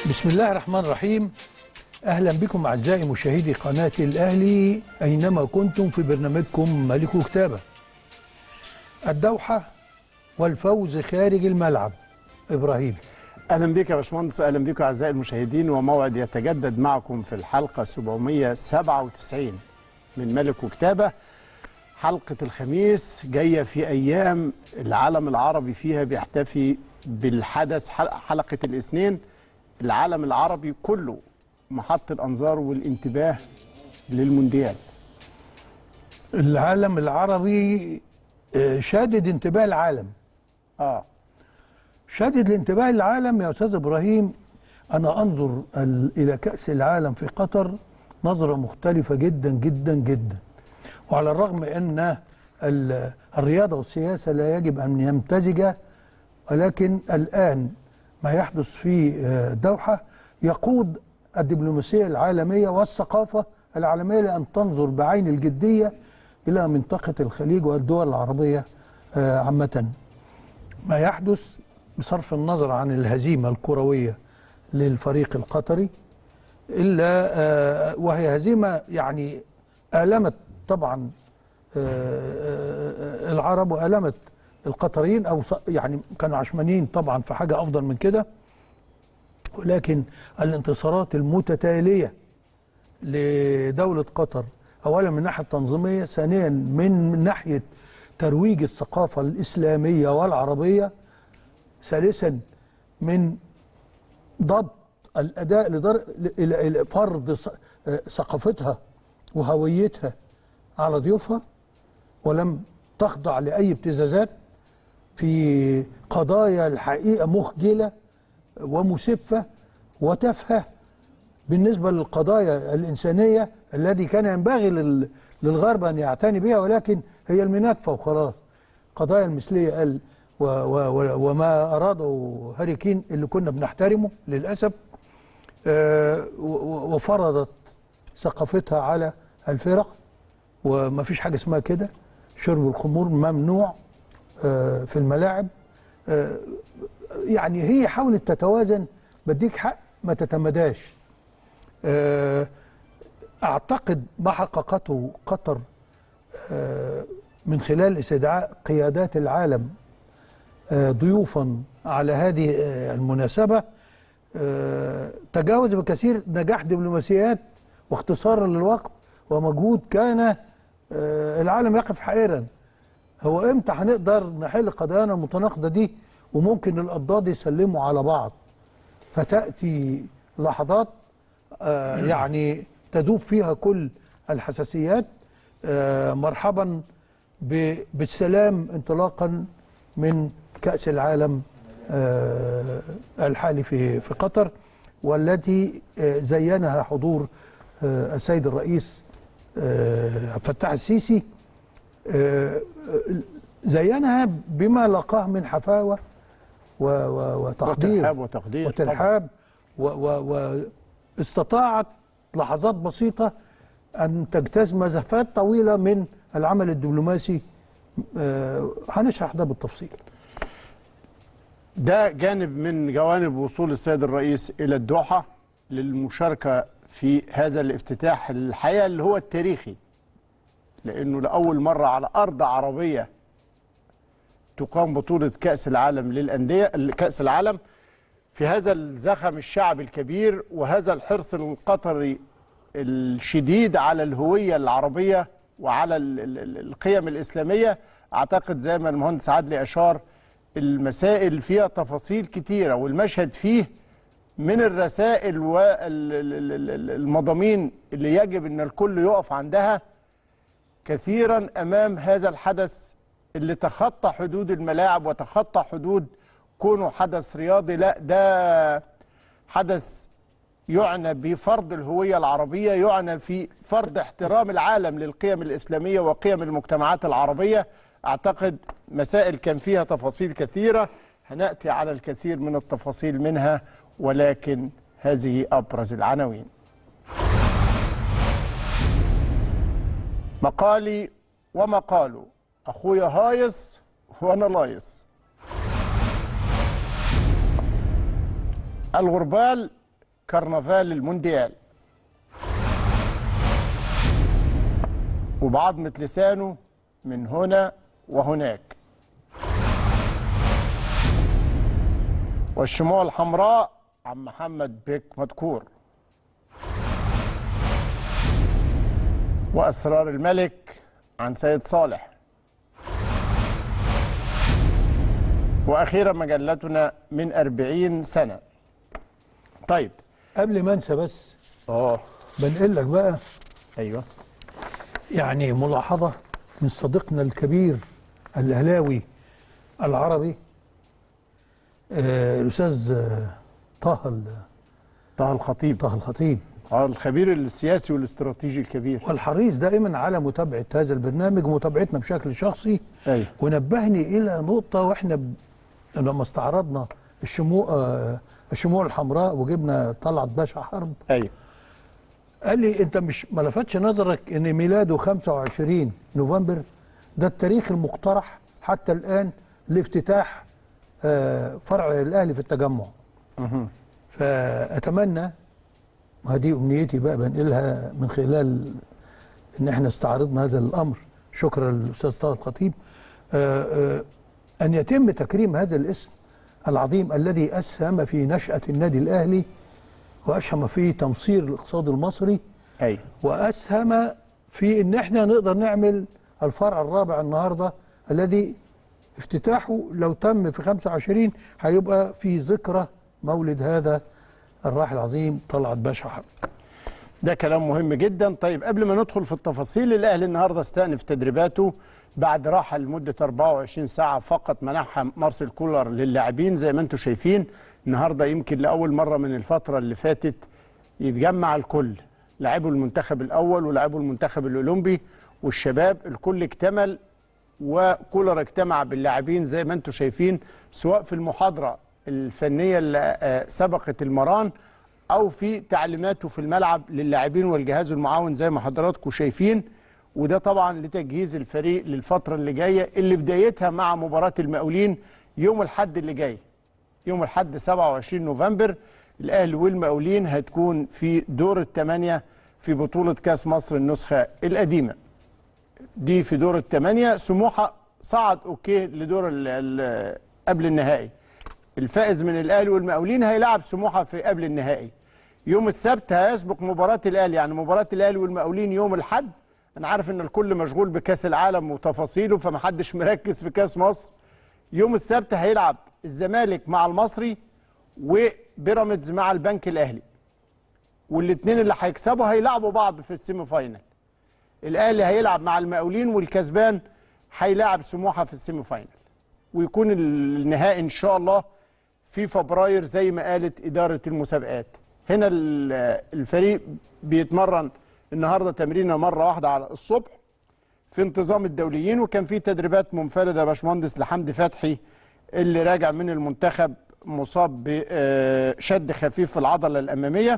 بسم الله الرحمن الرحيم اهلا بكم اعزائي مشاهدي قناه الاهلي اينما كنتم في برنامجكم ملك كتابه الدوحه والفوز خارج الملعب ابراهيم اهلا بك يا باشمهندس اهلا بكم اعزائي المشاهدين وموعد يتجدد معكم في الحلقه 797 من ملك وكتابه حلقه الخميس جايه في ايام العالم العربي فيها بيحتفي بالحدث حلقه الاثنين العالم العربي كله محط الانظار والانتباه للمونديال العالم العربي آه، شادد انتباه العالم اه شادد الانتباه العالم يا استاذ ابراهيم انا انظر ال- الى كاس العالم في قطر نظره مختلفه جدا جدا جدا وعلى الرغم ان ال- الرياضه والسياسه لا يجب ان يمتزجا ولكن الان ما يحدث في آه، الدوحه يقود الدبلوماسيه العالميه والثقافه العالميه لان تنظر بعين الجديه الى منطقه الخليج والدول العربيه آه، عامه ما يحدث بصرف النظر عن الهزيمة الكروية للفريق القطري إلا آه، وهي هزيمة يعني آلمت طبعا آه، آه، العرب وآلمت القطريين أو ص- يعني كانوا عشمانين طبعا في حاجة أفضل من كده ولكن الانتصارات المتتالية لدولة قطر أولا من الناحية التنظيمية ثانيا من ناحية ترويج الثقافة الإسلامية والعربية ثالثا من ضبط الأداء لدر... إلى إلى فرض ث- آه، ثقافتها وهويتها على ضيوفها ولم تخضع لأي ابتزازات في قضايا الحقيقة مخجلة ومسفة وتافهة بالنسبة للقضايا الإنسانية الذي كان ينبغي لل- للغرب أن يعتني بها ولكن هي المناكفة وخلاص قضايا المثلية قال و و و وما أراده هاري كين اللي كنا بنحترمه للأسف آه، و- و- وفرضت ثقافتها على الفرق وما فيش حاجة اسمها كده شرب الخمور ممنوع آه، في الملاعب آه، يعني هي حاولت تتوازن بديك حق ما تتمداش آه، اعتقد ما حققته قطر آه، من خلال استدعاء قيادات العالم آه، ضيوفا على هذه آه، المناسبة آه، تجاوز بكثير نجاح دبلوماسيات واختصارا للوقت ومجهود كان آه، العالم يقف حائرا هو امتى هنقدر نحل قضايانا المتناقضة دي وممكن الأضداد يسلموا على بعض فتأتي لحظات آه، يعني تذوب فيها كل الحساسيات آه، مرحبا ب- بالسلام انطلاقا من كأس العالم آه، الحالي في في قطر والتي آه، زينها حضور آه، السيد الرئيس آه، عبد الفتاح السيسي آه، زينها بما لقاه من حفاوة و- و- وتقدير وترحاب وتقدير وترحاب و و واستطاعت لحظات بسيطة أن تجتاز مسافات طويلة من العمل الدبلوماسي آه، هنشرح ده بالتفصيل ده جانب من جوانب وصول السيد الرئيس إلى الدوحة للمشاركة في هذا الافتتاح الحقيقة اللي هو التاريخي لأنه لأول مرة على أرض عربية تقام بطولة كأس العالم للأندية كأس العالم في هذا الزخم الشعبي الكبير وهذا الحرص القطري الشديد على الهوية العربية وعلى ال- ال- ال- القيم الإسلامية أعتقد زي ما المهندس عدلي أشار المسائل فيها تفاصيل كتيرة والمشهد فيه من الرسائل والمضامين اللي يجب أن الكل يقف عندها كثيرا امام هذا الحدث اللي تخطى حدود الملاعب وتخطى حدود كونه حدث رياضي لا ده حدث يعنى بفرض الهويه العربيه يعنى في فرض احترام العالم للقيم الاسلاميه وقيم المجتمعات العربيه اعتقد مسائل كان فيها تفاصيل كثيره هناتي على الكثير من التفاصيل منها ولكن هذه ابرز العناوين مقالي ومقاله اخويا هايص وانا لايص الغربال كرنفال المونديال وبعظمة لسانه من هنا وهناك والشموع الحمراء عم محمد بيك مدكور وأسرار الملك عن سيد صالح وأخيرا مجلتنا من أربعين سنة طيب قبل ما انسى بس اه بنقل لك بقى ايوه يعني ملاحظة من صديقنا الكبير الأهلاوي العربي آه، الأستاذ آه، طه ال- طه الخطيب طه الخطيب اه الخبير السياسي والاستراتيجي الكبير والحريص دائما على متابعة هذا البرنامج ومتابعتنا بشكل شخصي ايوه ونبهني إلى نقطة وإحنا ب... لما استعرضنا الشموع آه، الشموع الحمراء وجبنا طلعت باشا حرب ايوه قال لي انت مش ما لفتش نظرك ان ميلاده 25 نوفمبر ده التاريخ المقترح حتى الان لافتتاح آه، فرع الاهلي في التجمع مهم. فاتمنى وهذه امنيتي بقى بنقلها من خلال ان احنا استعرضنا هذا الامر شكرا للاستاذ طه الخطيب آه، آه، ان يتم تكريم هذا الاسم العظيم الذي اسهم في نشاه النادي الاهلي واسهم في تمصير الاقتصاد المصري ايوه واسهم في ان احنا نقدر نعمل الفرع الرابع النهارده الذي افتتاحه لو تم في 25 هيبقى في ذكرى مولد هذا الراحل العظيم طلعت باشا حرب ده كلام مهم جدا طيب قبل ما ندخل في التفاصيل الاهلي النهارده استأنف تدريباته بعد راحه لمده 24 ساعه فقط منحها مارسيل كولر للاعبين زي ما انتم شايفين النهارده يمكن لاول مره من الفتره اللي فاتت يتجمع الكل لاعبوا المنتخب الاول ولاعبوا المنتخب الاولمبي والشباب الكل اكتمل وكولر اجتمع باللاعبين زي ما انتم شايفين سواء في المحاضره الفنيه اللي آه، سبقت المران او في تعليماته في الملعب للاعبين والجهاز المعاون زي ما حضراتكم شايفين وده طبعا لتجهيز الفريق للفتره اللي جايه اللي بدايتها مع مباراه المقاولين يوم الحد اللي جاي يوم الحد 27 نوفمبر الاهلي والمقاولين هتكون في دور الثمانيه في بطوله كاس مصر النسخه القديمه دي في دور الثمانيه سموحه صعد اوكي لدور ال- ال- قبل النهائي الفائز من الاهلي والمقاولين هيلعب سموحه في قبل النهائي يوم السبت هيسبق مباراه الاهلي يعني مباراه الاهلي والمقاولين يوم الاحد انا عارف ان الكل مشغول بكاس العالم وتفاصيله فمحدش مركز في كاس مصر يوم السبت هيلعب الزمالك مع المصري وبيراميدز مع البنك الاهلي والاثنين اللي هيكسبوا هيلعبوا بعض في السيمي فاينل الاهلي هيلعب مع المقاولين والكسبان هيلاعب سموحه في السيمي فاينل ويكون النهائي ان شاء الله في فبراير زي ما قالت اداره المسابقات هنا ال- الفريق بيتمرن النهارده تمرينه مره واحده على الصبح في انتظام الدوليين وكان في تدريبات منفرده يا باشمهندس لحمدي فتحي اللي راجع من المنتخب مصاب بشد خفيف في العضله الاماميه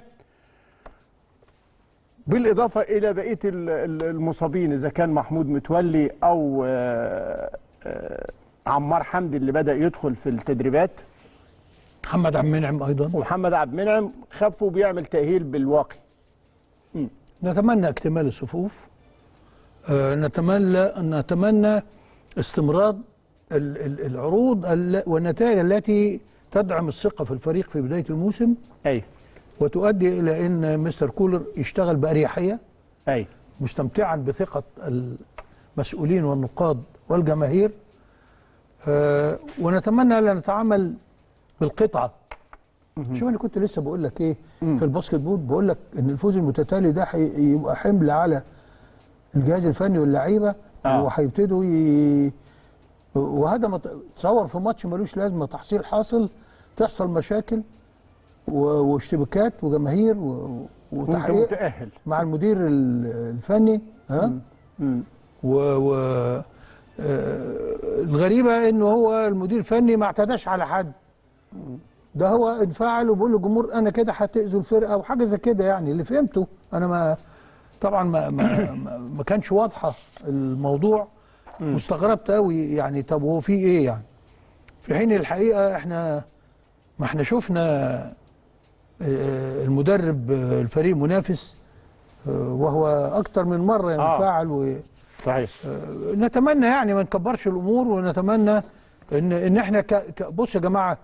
بالاضافه الى بقيه ال- ال- المصابين اذا كان محمود متولي او آه، آه، عمار حمدي اللي بدا يدخل في التدريبات محمد عبد المنعم ايضا ومحمد عبد المنعم خف وبيعمل تاهيل بالواقي نتمنى اكتمال الصفوف آه، نتمنى نتمنى استمرار ال- ال- العروض ال- والنتائج التي تدعم الثقه في الفريق في بدايه الموسم ايوه وتؤدي الى ان مستر كولر يشتغل باريحيه ايوه مستمتعا بثقه المسؤولين والنقاد والجماهير آه، ونتمنى ان نتعامل بالقطعه شوف انا كنت لسه بقول لك ايه في الباسكت بول بقول لك ان الفوز المتتالي ده هيبقى حمل على الجهاز الفني واللعيبه آه. وهيبتدوا ي... وهذا ما ت- تصور في ماتش ملوش لازمه تحصيل حاصل تحصل مشاكل و... واشتباكات وجماهير و... وانت وتحقيق متاهل مع المدير ال- الفني ها مم. و, و... آه، الغريبه انه هو المدير الفني ما اعتداش على حد ده هو انفعل وبيقول للجمهور انا كده هتاذوا الفرقه وحاجه زي كده يعني اللي فهمته انا ما طبعا ما ما, ما, ما كانش واضحه الموضوع واستغربت قوي يعني طب هو في ايه يعني في حين الحقيقه احنا ما احنا شفنا آه، المدرب آه، الفريق المنافس آه، وهو اكتر من مره ينفعل و صحيح نتمنى يعني ما نكبرش الامور ونتمنى ان ان احنا ك... ك... بص يا جماعه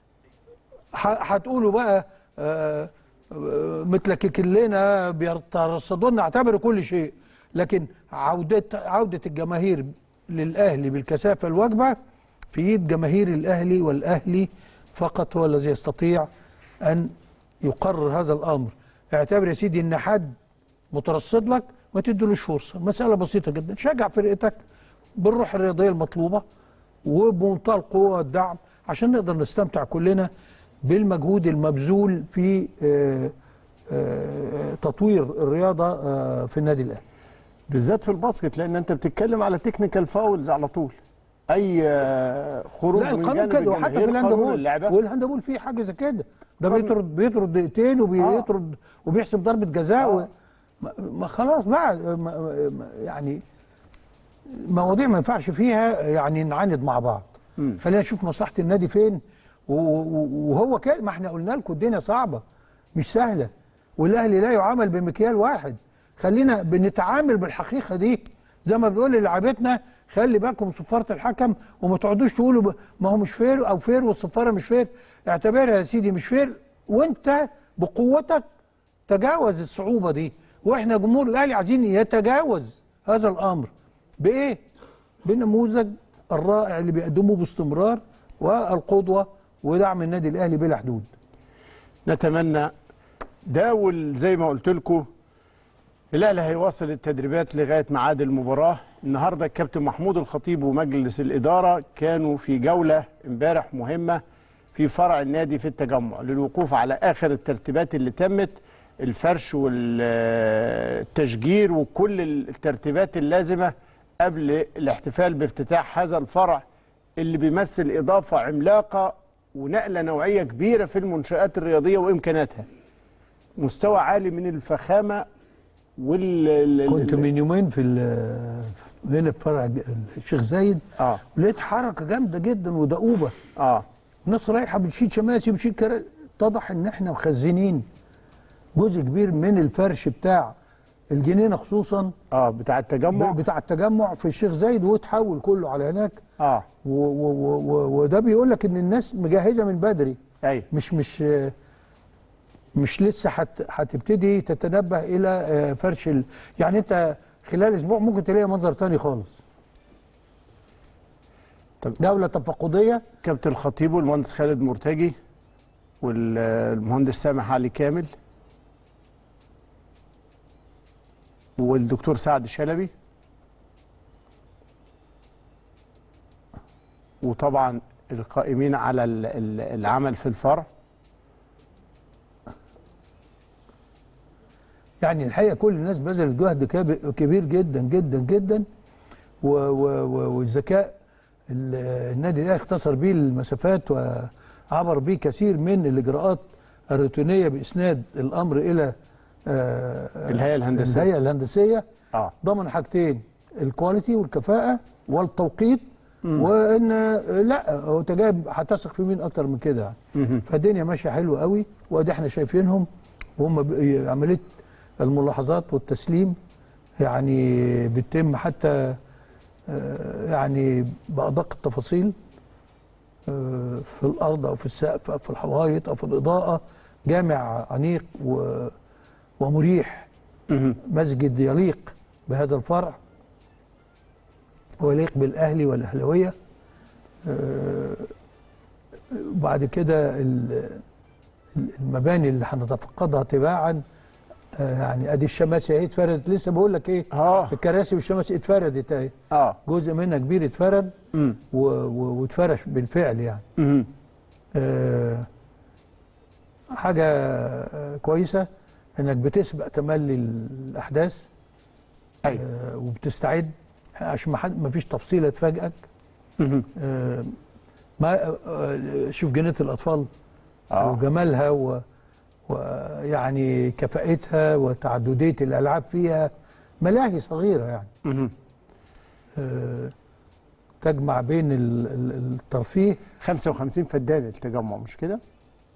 ح- هتقولوا بقى آه، آه، متلككين لنا بيترصدوا لنا اعتبروا كل شيء لكن عوده عوده الجماهير للاهلي بالكثافه الواجبه في ايد جماهير الاهلي والاهلي فقط هو الذي يستطيع ان يقرر هذا الامر اعتبر يا سيدي ان حد مترصد لك ما تدلوش فرصه مساله بسيطه جدا شجع فرقتك بالروح الرياضيه المطلوبه وبمنتهى القوه والدعم عشان نقدر نستمتع كلنا بالمجهود المبذول في آه، آه، تطوير الرياضه آه، في النادي الاهلي بالذات في الباسكت لان انت بتتكلم على تكنيكال فاولز على طول اي آه، خروج لا من القانون جانب كده وحتى في الجماهير قانون الهاندبول اللعبه والهاندبول فيه حاجه زي كده ده قانون. بيطرد بيطرد دقيقتين وبيطرد وبيحسب ضربه جزاء و... آه. ما- ما خلاص بقى ما- ما- يعني مواضيع ما ينفعش فيها يعني نعاند مع بعض مم. خلينا نشوف مصلحه النادي فين و- و- وهو كده ما احنا قلنا لكم الدنيا صعبه مش سهله والاهلي لا يعامل بمكيال واحد خلينا بنتعامل بالحقيقه دي زي ما بنقول للاعبتنا خلي بالكم صفاره الحكم وما تقعدوش تقولوا ب- ما هو مش فير او فير والصفاره مش فير اعتبرها يا سيدي مش فير وانت بقوتك تجاوز الصعوبه دي واحنا جمهور الاهلي عايزين يتجاوز هذا الامر بايه؟ بالنموذج الرائع اللي بيقدمه باستمرار والقدوه ودعم النادي الاهلي بلا حدود. نتمنى ده وزي ما قلت لكم الاهلي هيواصل التدريبات لغايه ميعاد المباراه النهارده الكابتن محمود الخطيب ومجلس الاداره كانوا في جوله امبارح مهمه في فرع النادي في التجمع للوقوف على اخر الترتيبات اللي تمت الفرش والتشجير وكل الترتيبات اللازمه قبل الاحتفال بافتتاح هذا الفرع اللي بيمثل اضافه عملاقه ونقله نوعيه كبيره في المنشات الرياضيه وامكاناتها مستوى عالي من الفخامه وال كنت من يومين في ال- هنا في فرع ج- الشيخ زايد اه ولقيت حركه جامده جدا ودؤوبه اه الناس رايحه بتشيل شماسي بتشيل كرا اتضح ان احنا مخزنين جزء كبير من الفرش بتاع الجنينه خصوصا اه بتاع التجمع بتاع التجمع في الشيخ زايد وتحول كله على هناك اه و- و- و- و- وده بيقول لك ان الناس مجهزه من بدري ايوه مش مش مش لسه هت- هتبتدي تتنبه الى آه، فرش ال... يعني انت خلال اسبوع ممكن تلاقي منظر تاني خالص طب- جوله تفقديه كابتن الخطيب والمهندس خالد مرتجي والمهندس سامح علي كامل والدكتور سعد شلبي وطبعا القائمين على ال- ال- العمل في الفرع يعني الحقيقه كل الناس بذلت جهد كاب- كبير جدا جدا جدا و- و- و- والذكاء ال- النادي الاهلي اختصر بيه المسافات وعبر بيه كثير من الاجراءات الروتينيه باسناد الامر الى آه، الهيئة الهندسية. الهيئه الهندسيه اه ضمن حاجتين الكواليتي والكفاءه والتوقيت وان لا هو انت جايب هتثق في مين اكتر من كده يعني مهم. فالدنيا ماشيه حلوه قوي وادي احنا شايفينهم وهم ب- عمليه الملاحظات والتسليم يعني بتتم حتى آه، يعني بادق التفاصيل آه، في الارض او في السقف او في الحوايط او في الاضاءه جامع انيق و- ومريح مهم. مسجد يليق بهذا الفرع ويليق بالاهلي والاهلاويه آه، وبعد كده ال- المباني اللي هنتفقدها تباعا آه، يعني ادي الشماسي اهي اتفردت لسه بقول لك ايه اه الكراسي والشماسي اتفردت اهي اه جزء منها كبير اتفرد مم. و- و- واتفرش بالفعل يعني مهم. آه، حاجه آه، كويسه انك بتسبق تملي الاحداث ايوه آه، وبتستعد عشان ما حد ما فيش تفصيله تفاجئك مهم. آه، ما آه، شوف جنينه الاطفال اه وجمالها و- ويعني كفاءتها وتعدديه الالعاب فيها ملاهي صغيره يعني مهم. آه، تجمع بين ال- ال- الترفيه 55 فدان التجمع مش كده؟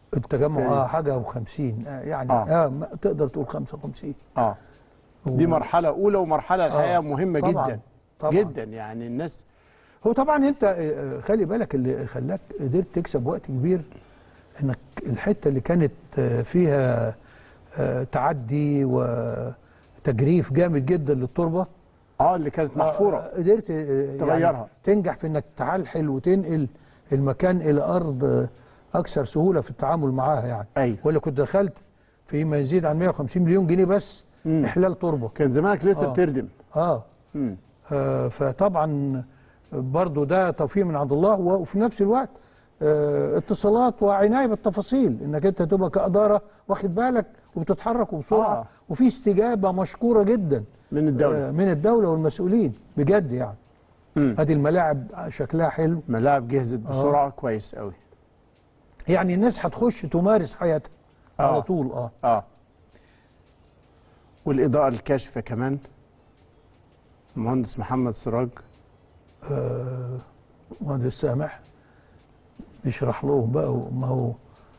التجمع تاني. اه حاجه و50 آه يعني آه. اه, ما تقدر تقول 55 اه دي مرحله اولى ومرحله الحقيقه آه، مهمه طبعاً، جدا طبعاً. جدا يعني الناس هو طبعا انت آه، خلي بالك اللي خلاك قدرت تكسب وقت كبير انك الحته اللي كانت آه، فيها آه، تعدي وتجريف جامد جدا للتربه اه اللي كانت محفوره آه، قدرت آه، تغيرها. تنجح في انك تعلحل وتنقل المكان الى ارض آه، اكثر سهوله في التعامل معاها يعني ايوه ولا كنت دخلت في ما يزيد عن 150 مليون جنيه بس مم. احلال تربه كان زمانك لسه آه. بتردم اه مم. آه، فطبعا برضو ده توفيق من عند الله وفي نفس الوقت آه، اتصالات وعنايه بالتفاصيل انك انت تبقى كاداره واخد بالك وبتتحرك بسرعه آه. وفي استجابه مشكوره جدا من الدوله آه، من الدوله والمسؤولين بجد يعني مم. هذه الملاعب شكلها حلو ملاعب جهزت بسرعه كويس قوي يعني الناس هتخش تمارس حياتها آه. على طول اه اه والاضاءه الكاشفه كمان المهندس محمد سراج آه، مهندس سامح يشرح لهم بقى ما هو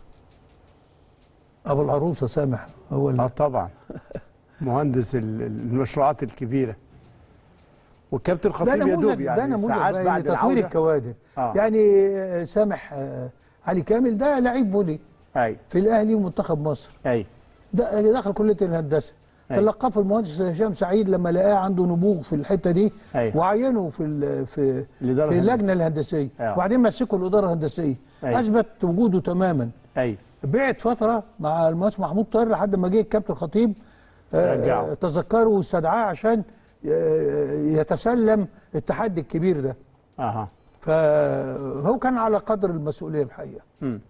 ابو العروسه سامح هو اه اللي طبعا مهندس ال- المشروعات الكبيره والكابتن ده الخطيب نموذج يدوب ده يعني نموذج ساعات بقى بعد لتطوير العوده الكوادر آه. يعني آه، سامح آه، علي كامل ده لعيب فولي اي في الاهلي ومنتخب مصر اي ده دخل كليه الهندسه أي. تلقفه المهندس هشام سعيد لما لقاه عنده نبوغ في الحته دي أي. وعينه في ال- في الإدارة في الهندسية. اللجنه الهندسيه آه. وبعدين مسكوا الاداره الهندسيه أي. اثبت وجوده تماما اي بعد فتره مع المهندس محمود طاهر لحد ما جه الكابتن خطيب آه، رجعه. آه، تذكره واستدعاه عشان آه، يتسلم التحدي الكبير ده اها فهو كان على قدر المسؤوليه الحقيقه مم.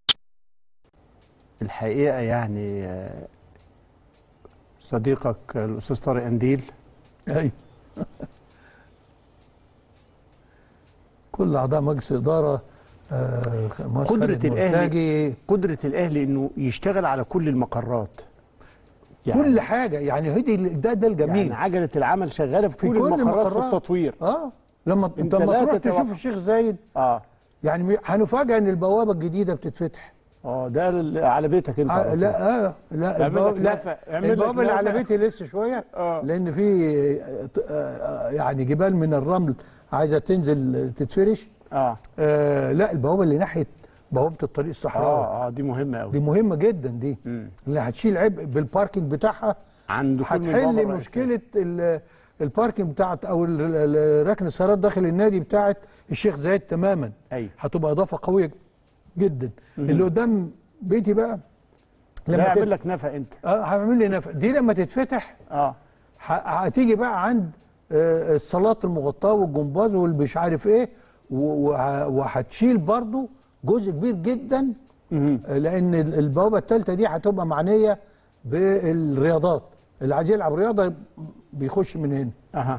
الحقيقه يعني آه، صديقك الاستاذ طارق انديل اي كل اعضاء مجلس اداره آه، مهندس قدرة خالد الأهلي مرتجي، قدره الاهلي انه يشتغل على كل المقرات كل حاجه يعني هدي ده ده الجميل يعني عجله العمل شغاله في, في كل, كل المقرات في المقرات. التطوير اه لما أنت لما لا تروح تتوقع. تشوف الشيخ زايد اه يعني م- هنفاجئ ان البوابه الجديده بتتفتح اه ده ال- على بيتك انت آه على طول. لا اه لا اعمل البوابة لك لا نفق، اعمل لك البوابه اللي على نفق. بيتي لسه شويه آه. لان في آه، آه، يعني جبال من الرمل عايزه تنزل تتفرش اه آه لا البوابه اللي ناحيه بوابه الطريق الصحراوي اه اه دي مهمه قوي دي مهمه جدا دي مم. اللي هتشيل عبء بالباركينج بتاعها عند كل هتحل البوابة مشكله ال- الباركينج بتاعت او ال- ال- ركن السيارات داخل النادي بتاعت الشيخ زايد تماما ايوه هتبقى اضافه قويه جدا اللي قدام بيتي بقى لا لما يعمل تت... لك نفق انت اه هعمل لي نفق دي لما تتفتح اه ه- هتيجي بقى عند آه، الصالات المغطاه والجمباز والمش عارف ايه و- وه- وهتشيل برضو جزء كبير جدا مهم. آه، لان ال- البوابه الثالثه دي هتبقى معنيه بالرياضات اللي عايز يلعب رياضه بيخش من هنا اها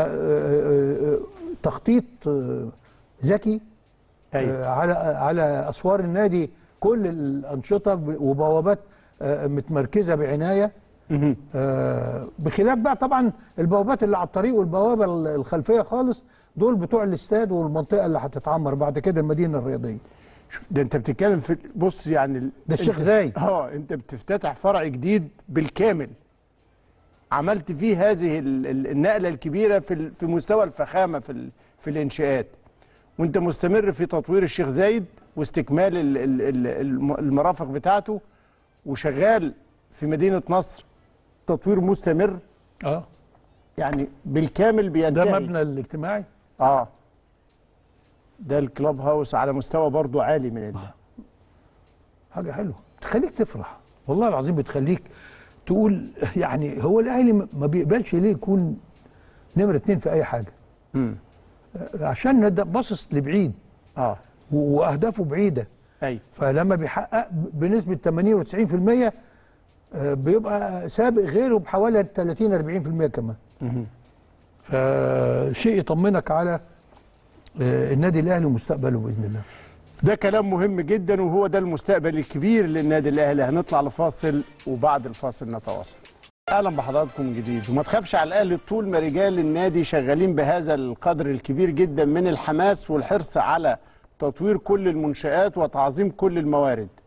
فتخطيط ذكي ايوه آه، على على اسوار النادي كل الانشطه ب- وبوابات آه، متمركزه بعنايه مهم. آه، بخلاف بقى طبعا البوابات اللي على الطريق والبوابه ال- الخلفيه خالص دول بتوع الاستاد والمنطقه اللي هتتعمر بعد كده المدينه الرياضيه شوف ده انت بتتكلم في بص يعني ال- ده الشيخ انت- زايد. اه انت بتفتتح فرع جديد بالكامل عملت فيه هذه ال- ال- النقله الكبيره في ال- في مستوى الفخامه في ال- في الانشاءات وانت مستمر في تطوير الشيخ زايد واستكمال ال- ال- ال- الم- المرافق بتاعته وشغال في مدينه نصر تطوير مستمر اه يعني بالكامل ده بينتهي مبنى الاجتماعي اه ده الكلاب هاوس على مستوى برضو عالي من ال... حاجه حلوه تخليك تفرح والله العظيم بتخليك تقول يعني هو الاهلي ما بيقبلش ليه يكون نمره اتنين في اي حاجه مم. عشان ده باصص لبعيد اه و- واهدافه بعيده اي فلما بيحقق ب- بنسبه 80 و90% آه، بيبقى سابق غيره بحوالي 30 40% كمان مهم. فشيء يطمنك على آه، النادي الاهلي ومستقبله باذن الله ده كلام مهم جدا وهو ده المستقبل الكبير للنادي الاهلي هنطلع لفاصل وبعد الفاصل نتواصل اهلا بحضراتكم من جديد وما تخافش على الاهلي طول ما رجال النادي شغالين بهذا القدر الكبير جدا من الحماس والحرص على تطوير كل المنشآت وتعظيم كل الموارد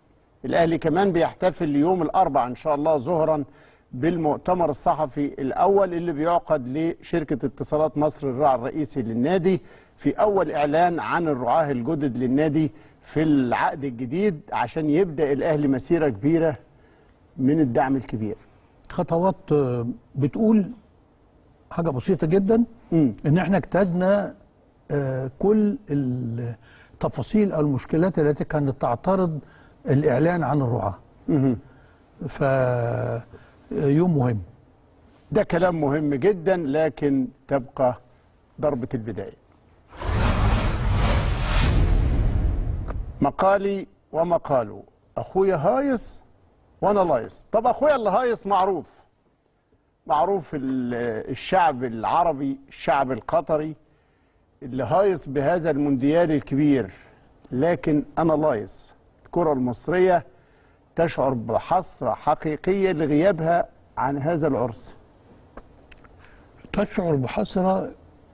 الاهلي كمان بيحتفل يوم الاربعاء ان شاء الله ظهرا بالمؤتمر الصحفي الاول اللي بيعقد لشركه اتصالات مصر الراعي الرئيسي للنادي في اول اعلان عن الرعاه الجدد للنادي في العقد الجديد عشان يبدا الاهلي مسيره كبيره من الدعم الكبير خطوات آه، بتقول حاجه بسيطه جدا امم ان احنا اجتزنا آه، كل التفاصيل او المشكلات التي كانت تعترض الاعلان عن الرعاه ف يوم مهم ده كلام مهم جدا لكن تبقى ضربة البداية مقالي ومقاله أخويا هايص وأنا لايص طب أخويا اللي هايص معروف معروف ال- الشعب العربي الشعب القطري اللي هايص بهذا المونديال الكبير لكن أنا لايص الكرة المصرية تشعر بحسرة حقيقية لغيابها عن هذا العرس تشعر بحسرة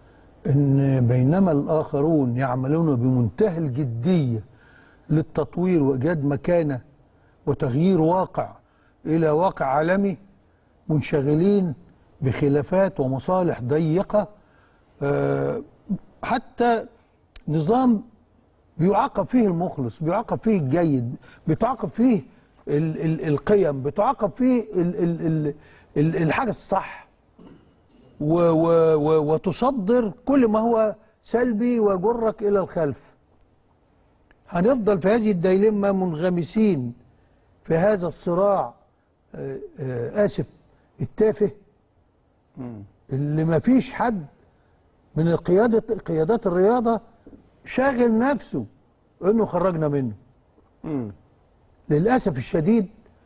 ان بينما الاخرون يعملون بمنتهى الجدية للتطوير وايجاد مكانة وتغيير واقع الى واقع عالمي منشغلين بخلافات ومصالح ضيقة آه، حتى نظام بيعاقب فيه المخلص بيعاقب فيه الجيد بيتعاقب فيه ال ال القيم بيتعاقب فيه ال ال ال ال الحاجة الصح و و و وتصدر كل ما هو سلبي ويجرك إلى الخلف هنفضل في هذه الديلمة منغمسين في هذا الصراع آه، آه، آسف التافه اللي ما فيش حد من القيادة قيادات الرياضة شاغل نفسه انه خرجنا منه مم. للاسف الشديد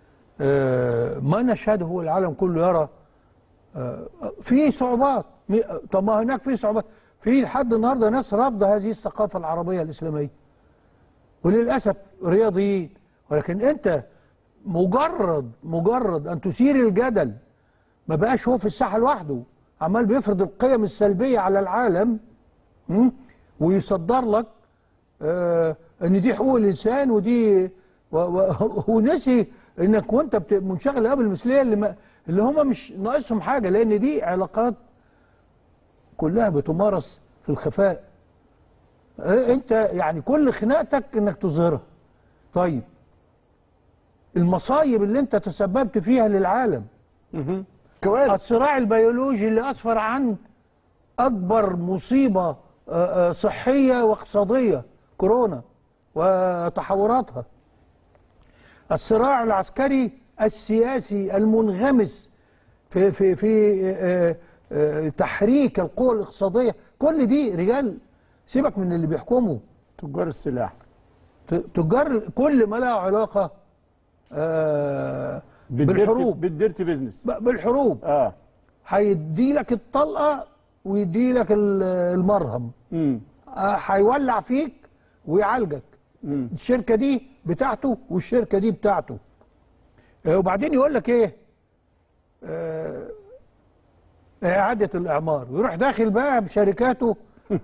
آه، ما نشهده هو العالم كله يرى آه، في صعوبات مي- طب ما هناك في صعوبات في لحد النهارده ناس رافضه هذه الثقافه العربيه الاسلاميه وللاسف رياضيين ولكن انت مجرد مجرد ان تثير الجدل ما بقاش هو في الساحه لوحده عمال بيفرض القيم السلبيه على العالم م? ويصدر لك آه ان دي حقوق الانسان ودي و و ونسي انك وانت بت- منشغل قبل المثليه اللي ما اللي هم مش ناقصهم حاجه لان دي علاقات كلها بتمارس في الخفاء آه، انت يعني كل خناقتك انك تظهرها طيب المصايب اللي انت تسببت فيها للعالم كوارث الصراع البيولوجي اللي أسفر عن أكبر مصيبة آه، آه، صحية واقتصادية كورونا وتحوراتها الصراع العسكري السياسي المنغمس في في في آه، آه، تحريك القوى الاقتصادية كل دي رجال سيبك من اللي بيحكموا تجار السلاح ت- تجار كل ما له علاقة آه، بالديرتي- بالحروب بالديرتي بيزنس ب- بالحروب اه هيدي لك الطلقه ويدي لك ال- المرهم امم آه، هيولع فيك ويعالجك مم. الشركه دي بتاعته والشركه دي بتاعته آه، وبعدين يقول لك ايه آه، اعاده الاعمار ويروح داخل بقى بشركاته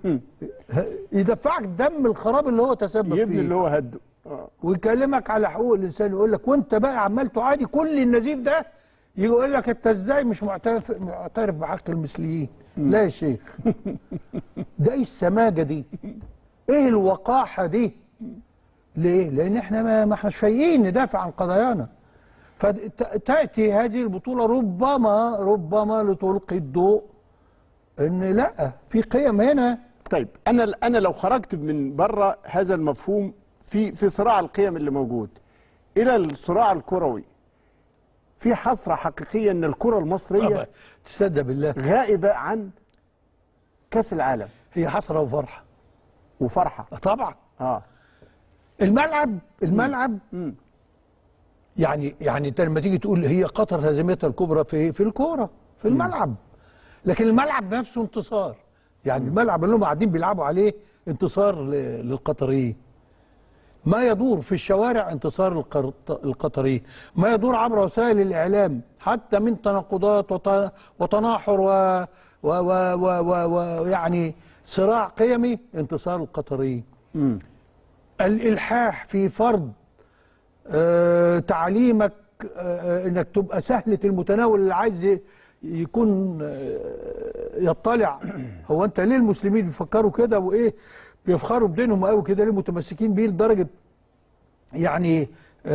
يدفعك دم الخراب اللي هو تسبب يبني فيه اللي هو هده آه. ويكلمك على حقوق الانسان يقول لك وانت بقى عمال تعادي كل النزيف ده يجي يقول لك انت ازاي مش معترف معترف بحق المثليين لا يا شيخ ده ايه السماجه دي ايه الوقاحه دي ليه لان احنا ما ما احناش فايقين ندافع عن قضايانا فتاتي هذه البطوله ربما ربما لتلقي الضوء ان لا في قيم هنا طيب انا انا لو خرجت من بره هذا المفهوم في في صراع القيم اللي موجود الى الصراع الكروي في حسره حقيقيه ان الكره المصريه طبعا تصدق بالله غائبه عن كاس العالم هي حسره وفرحه وفرحه طبعا اه الملعب الملعب مم. يعني يعني انت لما تيجي تقول هي قطر هزيمتها الكبرى في في الكوره في الملعب لكن الملعب نفسه انتصار يعني الملعب اللي هم قاعدين بيلعبوا عليه انتصار ل- للقطريين ما يدور في الشوارع انتصار القر- القطريين ما يدور عبر وسائل الاعلام حتى من تناقضات وت- وتناحر و و و و و و يعني صراع قيمي انتصار القطريين مم. الإلحاح في فرض آه، تعليمك آه، انك تبقى سهله المتناول اللي عايز ي- يكون آه، يطلع هو انت ليه المسلمين بيفكروا كده وايه بيفخروا بدينهم قوي كده ليه متمسكين بيه لدرجه يعني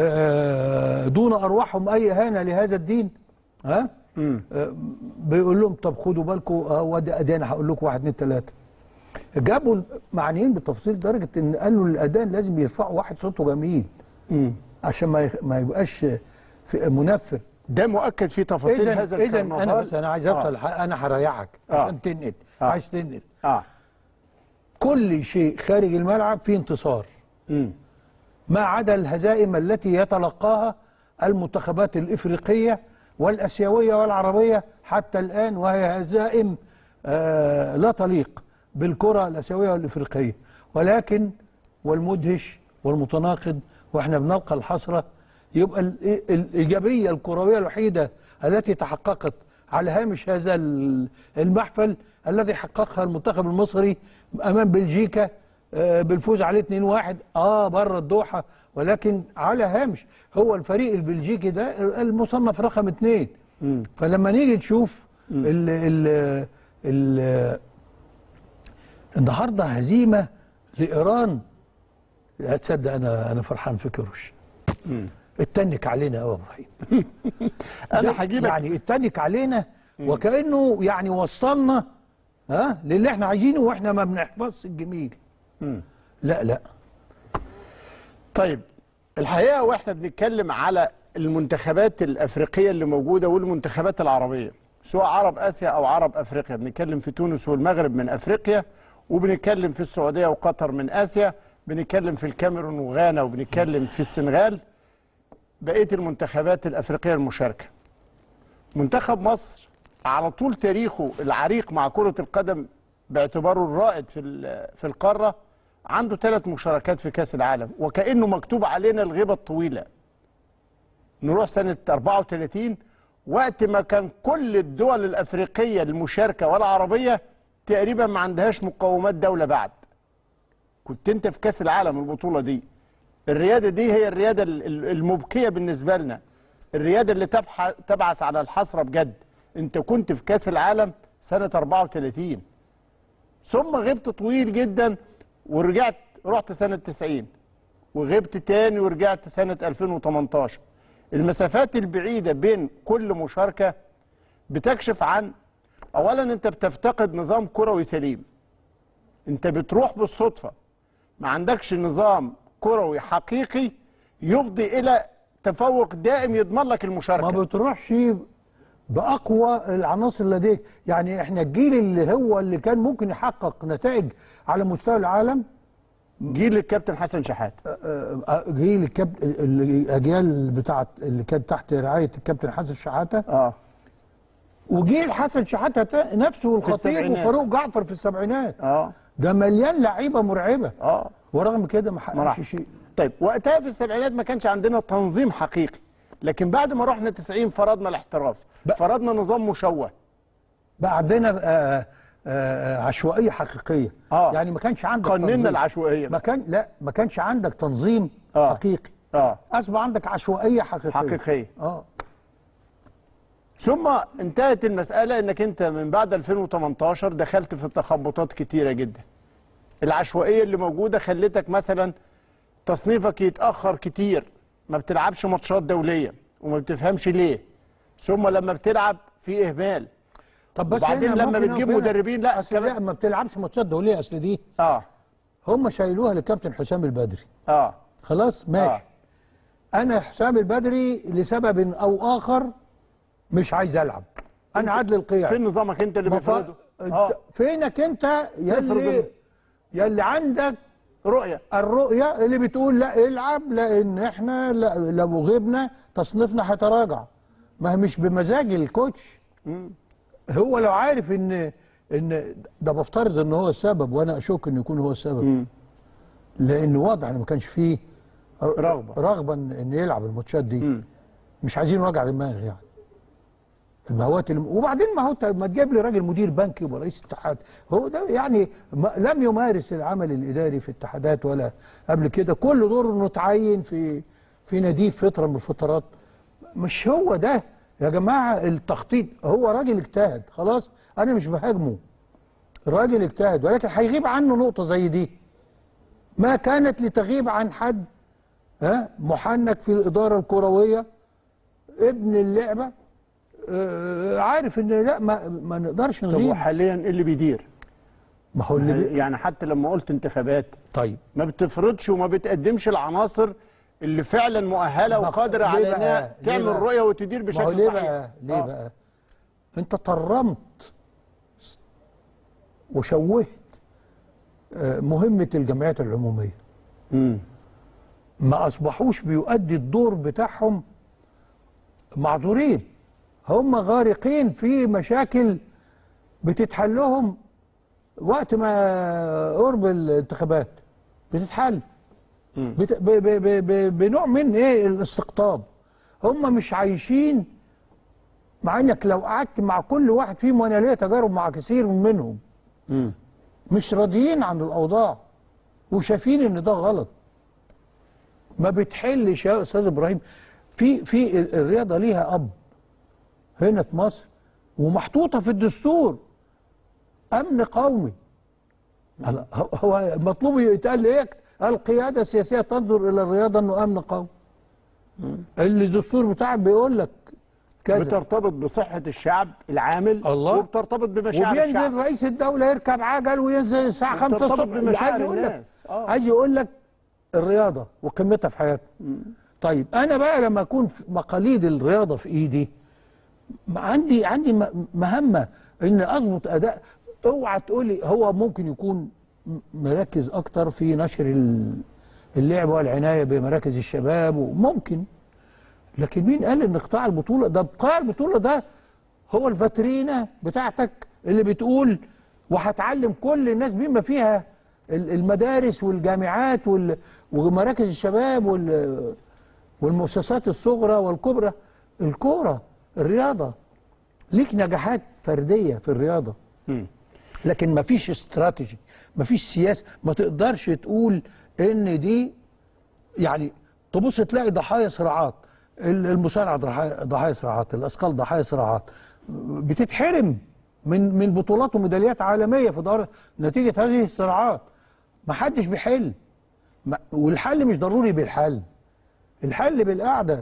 آه، دون ارواحهم اي اهانه لهذا الدين ها مم. آه، بيقول لهم طب خدوا بالكم هو ده ادي انا هقول لكم واحد اتنين تلاته جابوا معنيين بالتفصيل لدرجه ان قالوا الاذان لازم يرفعوا واحد صوته جميل مم. عشان ما يخ- ما يبقاش في منفر ده مؤكد في تفاصيل اذا هذا اذا انا الكرنفال بس انا عايز اوصل ح- انا هريحك آه. عشان تنقل آه. عايز تنقل اه كل شيء خارج الملعب فيه انتصار مم. ما عدا الهزائم التي يتلقاها المنتخبات الافريقيه والاسيويه والعربيه حتى الان وهي هزائم آه لا تليق بالكره الاسيويه والافريقيه ولكن والمدهش والمتناقض واحنا بنلقى الحسره يبقى ال- الايجابيه الكرويه الوحيده التي تحققت على هامش هذا ال- المحفل الذي حققها المنتخب المصري امام بلجيكا آه، بالفوز عليه 2-1 اه بره الدوحه ولكن على هامش هو الفريق البلجيكي ده المصنف رقم اثنين فلما نيجي نشوف ال ال ال النهارده هزيمه لايران لا تصدق انا انا فرحان في كروش اتنك علينا قوي يا ابراهيم انا هجي لك يعني اتنك علينا وكانه يعني وصلنا ها للي احنا عايزينه واحنا ما بنحفظش الجميل مم. لا لا طيب الحقيقه واحنا بنتكلم على المنتخبات الافريقيه اللي موجوده والمنتخبات العربيه سواء عرب اسيا او عرب افريقيا بنتكلم في تونس والمغرب من افريقيا وبنتكلم في السعوديه وقطر من اسيا بنتكلم في الكاميرون وغانا وبنتكلم في السنغال بقيه المنتخبات الافريقيه المشاركه منتخب مصر على طول تاريخه العريق مع كره القدم باعتباره الرائد في ال- في القاره عنده ثلاث مشاركات في كاس العالم وكانه مكتوب علينا الغيبه الطويله نروح سنه 34 وقت ما كان كل الدول الافريقيه المشاركه والعربيه تقريبا ما عندهاش مقومات دوله بعد كنت انت في كاس العالم البطوله دي الرياده دي هي الرياده ال- ال- المبكيه بالنسبه لنا الرياده اللي تبح- تبعث على الحسره بجد انت كنت في كاس العالم سنه 34 ثم غبت طويل جدا ورجعت رحت سنه 90 وغبت تاني ورجعت سنه 2018 المسافات البعيده بين كل مشاركه بتكشف عن اولا انت بتفتقد نظام كروي سليم انت بتروح بالصدفه ما عندكش نظام كروي حقيقي يفضي الى تفوق دائم يضمن لك ما المشاركه بتروحش باقوى العناصر لديك يعني احنا الجيل اللي هو اللي كان ممكن يحقق نتائج على مستوى العالم جيل الكابتن حسن شحات آه، آه، جيل الكاب الاجيال بتاعت اللي كانت تحت رعايه الكابتن حسن شحاته اه وجيل حسن شحاته تا- نفسه والخطيب السبعينات. وفاروق جعفر في السبعينات اه ده مليان لعيبه مرعبه اه ورغم كده ما ما راحش. حققش شيء طيب وقتها في السبعينات ما كانش عندنا تنظيم حقيقي لكن بعد ما رحنا 90 فرضنا الاحتراف بقى- فرضنا نظام مشوه بقى عندنا آه، آه، عشوائيه حقيقيه آه. يعني ما كانش عندك قننا تنظيم. العشوائيه ما كان لا ما كانش عندك تنظيم آه. حقيقي اه اصبح عندك عشوائيه حقيقيه حقيقيه اه ثم انتهت المسألة انك انت من بعد 2018 دخلت في تخبطات كتيرة جدا العشوائية اللي موجودة خلتك مثلا تصنيفك يتأخر كتير ما بتلعبش ماتشات دولية وما بتفهمش ليه ثم لما بتلعب في إهمال طب بس وبعدين هنا لما ممكن بتجيب أقف هنا. مدربين لا اصل كمان- لا ما بتلعبش ماتشات دوليه اصل دي اه هم شايلوها للكابتن حسام البدري اه خلاص ماشي آه. انا حسام البدري لسبب او اخر مش عايز العب انا عادل القيعي فين نظامك انت اللي بف- بيفرضه انت اه فينك انت تفرض يلي ال- يلي عندك رؤية الرؤية اللي بتقول لا العب لان احنا لا- لو غبنا تصنيفنا هيتراجع ما هي مش بمزاج الكوتش هو لو عارف ان ان ده بفترض ان هو السبب وانا اشك ان يكون هو السبب لان واضح ان ما كانش فيه رغبة. رغبه ان إن يلعب الماتشات دي مم. مش عايزين وجع دماغ يعني المهوات اللي وبعدين ما هو ت- ما تجيب لي راجل مدير بنكي ورئيس اتحاد هو ده يعني ما لم يمارس العمل الاداري في اتحادات ولا قبل كده كل دوره انه تعين في في ناديه في فتره من الفترات مش هو ده يا جماعه التخطيط هو راجل اجتهد خلاص انا مش بهاجمه الراجل اجتهد ولكن هيغيب عنه نقطه زي دي ما كانت لتغيب عن حد ها محنك في الاداره الكرويه ابن اللعبه آه، عارف ان لا ما, ما نقدرش طب نغيب وحاليا إيه اللي بيدير ما هو اللي بي... يعني حتى لما قلت انتخابات طيب ما بتفرضش وما بتقدمش العناصر اللي فعلا مؤهله ما- وقادره ليه على بقى؟ انها ليه تعمل بقى؟ رؤيه وتدير ما هو بشكل ليه صحيح بقى ليه آه. بقى انت طرمت وشوهت آه، مهمة الجمعيات العمومية مم. ما أصبحوش بيؤدي الدور بتاعهم معذورين هم غارقين في مشاكل بتتحلهم وقت ما قرب الانتخابات بتتحل بت... ب... ب... ب... ب... بنوع من ايه الاستقطاب هم مش عايشين مع انك لو قعدت مع كل واحد فيهم وانا ليا تجارب مع كثير منهم مم. مش راضيين عن الاوضاع وشايفين ان ده غلط ما بتحلش يا استاذ ابراهيم في في ال- الرياضه ليها اب هنا في مصر ومحطوطه في الدستور امن قومي هلا هو- هو مطلوب يتقال ايه القياده السياسيه تنظر الى الرياضه انه امن قومي اللي الدستور بتاعك بيقول لك كذا بترتبط بصحه الشعب العامل الله. وبترتبط بمشاعر وبينزل الشعب رئيس الدولة يركب عجل وينزل الساعة 5 بترتبط الصبح بمشاعر عايز يقول لك الناس. آه. عايز يقول لك الرياضة وقيمتها في حياتنا طيب أنا بقى لما أكون في مقاليد الرياضة في إيدي ما عندي عندي م- مهمة إن أظبط أداء اوعى تقولي هو ممكن يكون م- مركز أكتر في نشر ال- اللعب والعناية بمراكز الشباب وممكن لكن مين قال ان قطاع البطوله ده قطاع البطوله ده هو الفاترينا بتاعتك اللي بتقول وهتعلم كل الناس بما فيها ال- المدارس والجامعات وال- ومراكز الشباب وال- والمؤسسات الصغرى والكبرى الكوره الرياضه ليك نجاحات فرديه في الرياضه لكن ما فيش استراتيجي ما فيش سياسه ما تقدرش تقول ان دي يعني تبص تلاقي ضحايا صراعات ال- المصارعه ضحايا ضحايا صراعات الاثقال ضحايا صراعات بتتحرم من من بطولات وميداليات عالميه في دار نتيجه هذه الصراعات ما حدش بيحل ما- والحل مش ضروري بالحل الحل بالقعده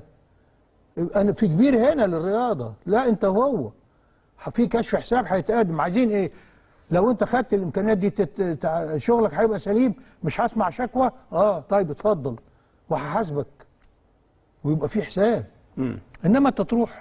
انا في كبير هنا للرياضه لا انت وهو في كشف حساب هيتقدم عايزين ايه لو انت خدت الامكانيات دي تت... تع- شغلك هيبقى سليم مش هسمع شكوى اه طيب اتفضل وهحاسبك ويبقى في حساب انما انت تروح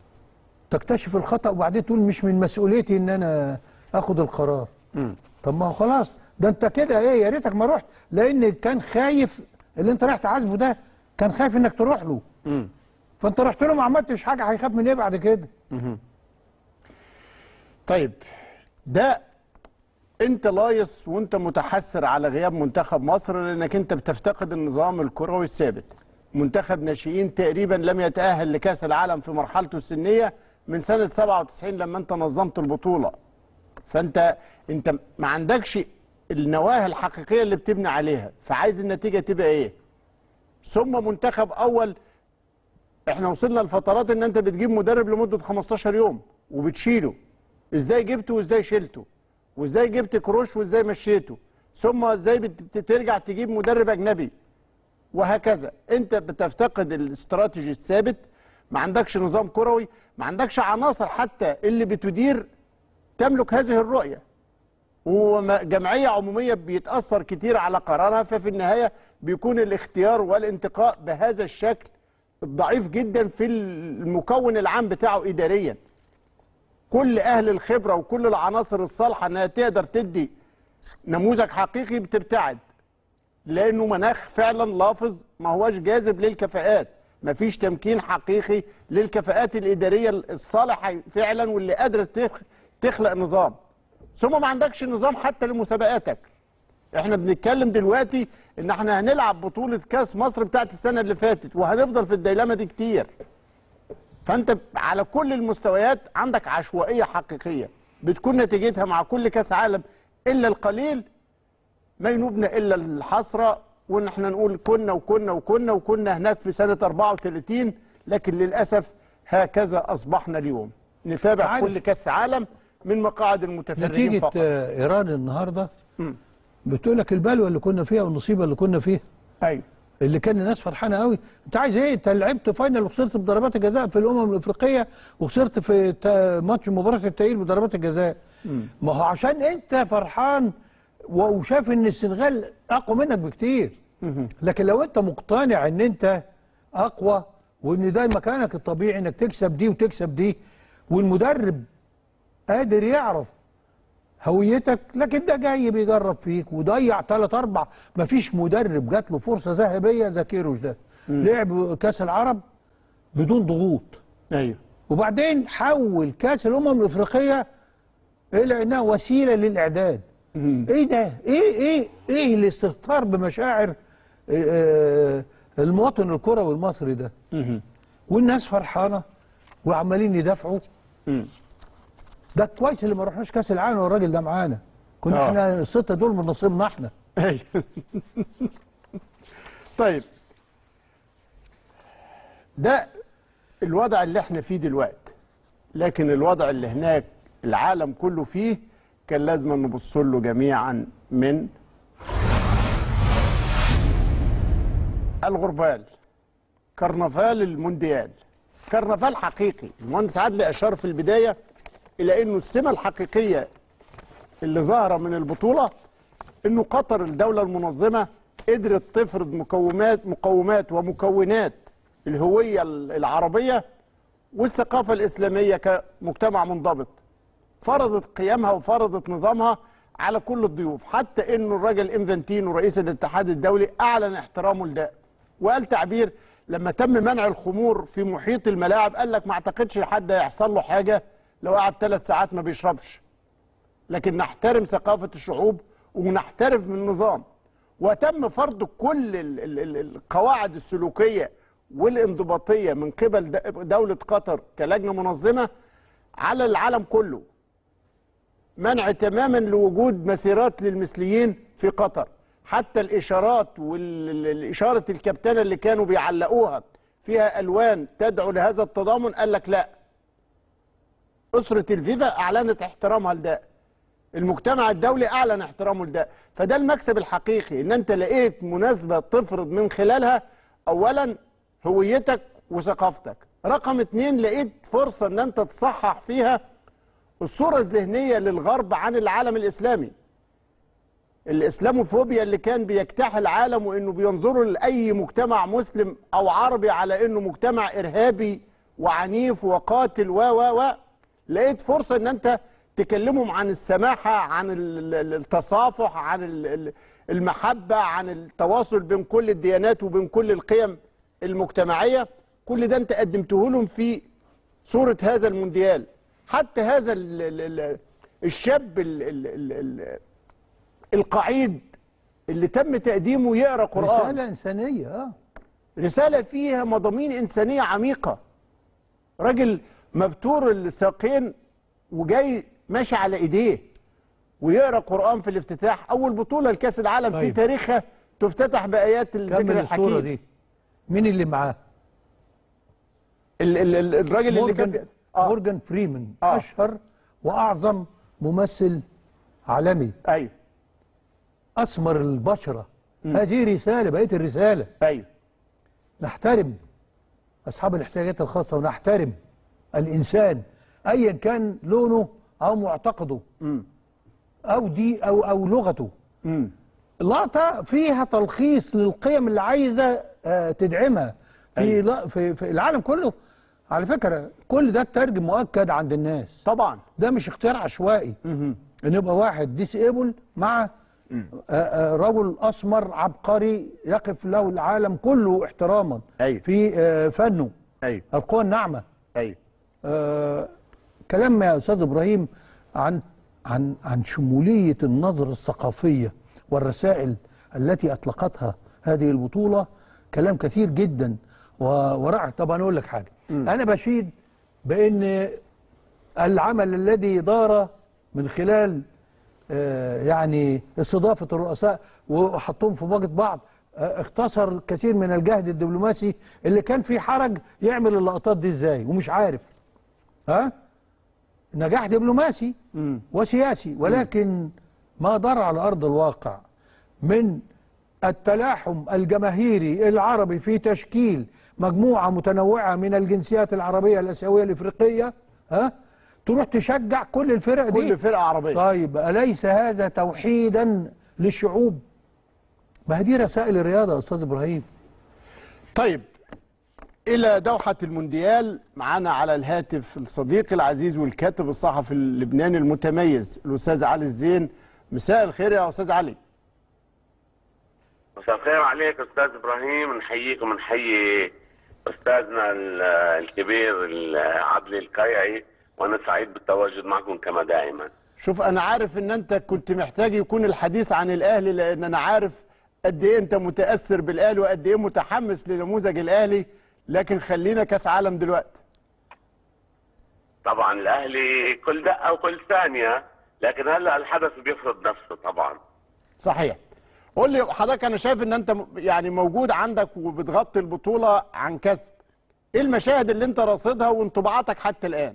تكتشف الخطا وبعدين تقول مش من مسؤوليتي ان انا اخد القرار طب ما هو خلاص ده انت كده ايه يا ريتك ما رحت لان كان خايف اللي انت رايح تعذبه ده كان خايف انك تروح له فانت رحت له ما عملتش حاجه هيخاف من ايه بعد كده طيب ده انت لايص وانت متحسر على غياب منتخب مصر لانك انت بتفتقد النظام الكروي الثابت منتخب ناشئين تقريبا لم يتأهل لكأس العالم في مرحلته السنية من سنة 97 لما انت نظمت البطولة فانت انت ما عندكش النواهي الحقيقية اللي بتبني عليها فعايز النتيجة تبقى ايه ثم منتخب اول احنا وصلنا لفترات ان انت بتجيب مدرب لمده 15 يوم وبتشيله ازاي جبته وازاي شلته وازاي جبت كروش وازاي مشيته ثم ازاي بترجع تجيب مدرب اجنبي وهكذا انت بتفتقد الاستراتيجي الثابت ما عندكش نظام كروي ما عندكش عناصر حتى اللي بتدير تملك هذه الرؤيه وجمعيه عموميه بيتاثر كتير على قرارها ففي النهايه بيكون الاختيار والانتقاء بهذا الشكل الضعيف جدا في المكون العام بتاعه اداريا كل اهل الخبره وكل العناصر الصالحه انها تقدر تدي نموذج حقيقي بتبتعد لانه مناخ فعلا لافظ ما هوش جاذب للكفاءات ما فيش تمكين حقيقي للكفاءات الاداريه الصالحه فعلا واللي قادره تخ- تخلق نظام ثم ما عندكش نظام حتى لمسابقاتك احنا بنتكلم دلوقتي ان احنا هنلعب بطوله كاس مصر بتاعت السنه اللي فاتت وهنفضل في الديلمه دي كتير فانت على كل المستويات عندك عشوائيه حقيقيه بتكون نتيجتها مع كل كاس عالم الا القليل ما ينوبنا الا الحسره وان احنا نقول كنا وكنا وكنا وكنا هناك في سنه 34 لكن للاسف هكذا اصبحنا اليوم نتابع عارف. كل كاس عالم من مقاعد المتفرجين نتيجه فقط آه، ايران النهارده مم. بتقول لك البلوه اللي كنا فيها والنصيبه اللي كنا فيها ايوه اللي كان الناس فرحانه قوي انت عايز ايه انت لعبت فاينل وخسرت بضربات الجزاء في الامم الافريقيه وخسرت في تا- ماتش مباراه التاهيل بضربات الجزاء ما هو عشان انت فرحان و- وشايف ان السنغال اقوى منك بكتير لكن لو انت مقتنع ان انت اقوى وان ده مكانك الطبيعي انك تكسب دي وتكسب دي والمدرب قادر يعرف هويتك لكن ده جاي بيجرب فيك وضيع ثلاث اربع مفيش مدرب جات له فرصه ذهبيه زي كيروش ده لعب كاس العرب بدون ضغوط ايوه وبعدين حول كاس الامم الافريقيه الى انها وسيله للاعداد ايه ده ايه ايه ايه الاستهتار بمشاعر آه، المواطن الكروي المصري ده والناس فرحانه وعمالين يدافعوا ده كويس اللي ما رحناش كاس العالم والراجل ده معانا كنا آه. احنا السته دول من نصيبنا احنا ايوه طيب ده الوضع اللي احنا فيه دلوقتي لكن الوضع اللي هناك العالم كله فيه كان لازم نبص له جميعا من الغربال كرنفال المونديال كرنفال حقيقي المهندس عادل اشار في البدايه الى انه السمه الحقيقيه اللي ظاهره من البطوله انه قطر الدوله المنظمه قدرت تفرض مقومات مقومات ومكونات الهويه العربيه والثقافه الاسلاميه كمجتمع منضبط فرضت قيمها وفرضت نظامها على كل الضيوف حتى انه الراجل انفانتينو رئيس الاتحاد الدولي اعلن احترامه لده وقال تعبير لما تم منع الخمور في محيط الملاعب قال لك ما اعتقدش حد هيحصل له حاجه لو قعد ثلاث ساعات ما بيشربش لكن نحترم ثقافة الشعوب ونحترم النظام وتم فرض كل ال- ال- ال- القواعد السلوكية والانضباطية من قبل د- دولة قطر كلجنة منظمة على العالم كله منع تماما لوجود مسيرات للمثليين في قطر حتى الإشارات والإشارة الكابتنة اللي كانوا بيعلقوها فيها ألوان تدعو لهذا التضامن قال لك لا أسرة الفيفا أعلنت احترامها لده المجتمع الدولي اعلن احترامه لده فده المكسب الحقيقي ان انت لقيت مناسبه تفرض من خلالها اولا هويتك وثقافتك رقم اتنين لقيت فرصه ان انت تصحح فيها الصوره الذهنيه للغرب عن العالم الاسلامي الاسلاموفوبيا اللي كان بيجتاح العالم وانه بينظروا لاي مجتمع مسلم او عربي على انه مجتمع ارهابي وعنيف وقاتل و و و لقيت فرصه ان انت تكلمهم عن السماحه عن ال- ال- التصافح عن ال- ال- المحبه عن التواصل بين كل الديانات وبين كل القيم المجتمعيه كل ده انت قدمته لهم في صوره هذا المونديال حتى هذا ال- ال- ال- الشاب ال- ال- ال- ال- القعيد اللي تم تقديمه يقرا قران رساله انسانيه اه رسالة فيها مضامين إنسانية عميقة راجل مبتور الساقين وجاي ماشي على إيديه ويقرأ قرآن في الافتتاح أول بطولة لكأس العالم في طيب. تاريخها تفتتح بآيات الذكر كمل الصوره الحكيم دي مين اللي معاه ال ال ال الراجل اللي كان مورجان بي- آه. مورجان فريمان آه. اشهر واعظم ممثل عالمي أيوه اسمر البشره هذه رساله بقيه الرساله أيوه نحترم اصحاب الاحتياجات الخاصه ونحترم الانسان ايا كان لونه او معتقده او دي او او لغته مم. لقطه فيها تلخيص للقيم اللي عايزه آه، تدعمها في أيوة. لا في, في العالم كله على فكره كل ده ترجم مؤكد عند الناس طبعا ده مش اختيار عشوائي ان يبقى واحد ديسيبل مع آه، آه، رجل اسمر عبقري يقف له العالم كله احتراما أيوة. في آه، فنه أيوه القوى الناعمه أيوه آه، كلام يا استاذ ابراهيم عن عن عن شموليه النظره الثقافيه والرسائل التي اطلقتها هذه البطوله كلام كثير جدا و- ورائع طبعا اقول لك حاجه انا بشيد بان العمل الذي دار من خلال آه، يعني استضافه الرؤساء وحطهم في وجه بعض آه، اختصر كثير من الجهد الدبلوماسي اللي كان فيه حرج يعمل اللقطات دي ازاي ومش عارف ها نجاح دبلوماسي وسياسي ولكن ما دار على ارض الواقع من التلاحم الجماهيري العربي في تشكيل مجموعه متنوعه من الجنسيات العربيه الاسيويه الافريقيه ها تروح تشجع كل الفرق دي كل فرقه عربيه طيب أليس هذا توحيدا للشعوب ما هي دي رسائل الرياضة يا أستاذ إبراهيم طيب إلى دوحة المونديال معنا على الهاتف الصديق العزيز والكاتب الصحفي اللبناني المتميز الأستاذ علي الزين مساء الخير يا أستاذ علي مساء الخير عليك استاذ ابراهيم نحييك ونحيي استاذنا ال- الكبير ال- عدلي القيعي وانا سعيد بالتواجد معكم كما دائما شوف أنا عارف إن أنت كنت محتاج يكون الحديث عن الأهلي لأن أنا عارف قد إيه أنت متأثر بالأهلي وقد إيه متحمس لنموذج الأهلي لكن خلينا كأس عالم دلوقتي طبعا الاهلي كل دقه وكل ثانيه لكن هلا الحدث بيفرض نفسه طبعا صحيح قول لي حضرتك انا شايف ان انت م- يعني موجود عندك وبتغطي البطوله عن كثب ايه المشاهد اللي انت راصدها وانطباعاتك حتى الان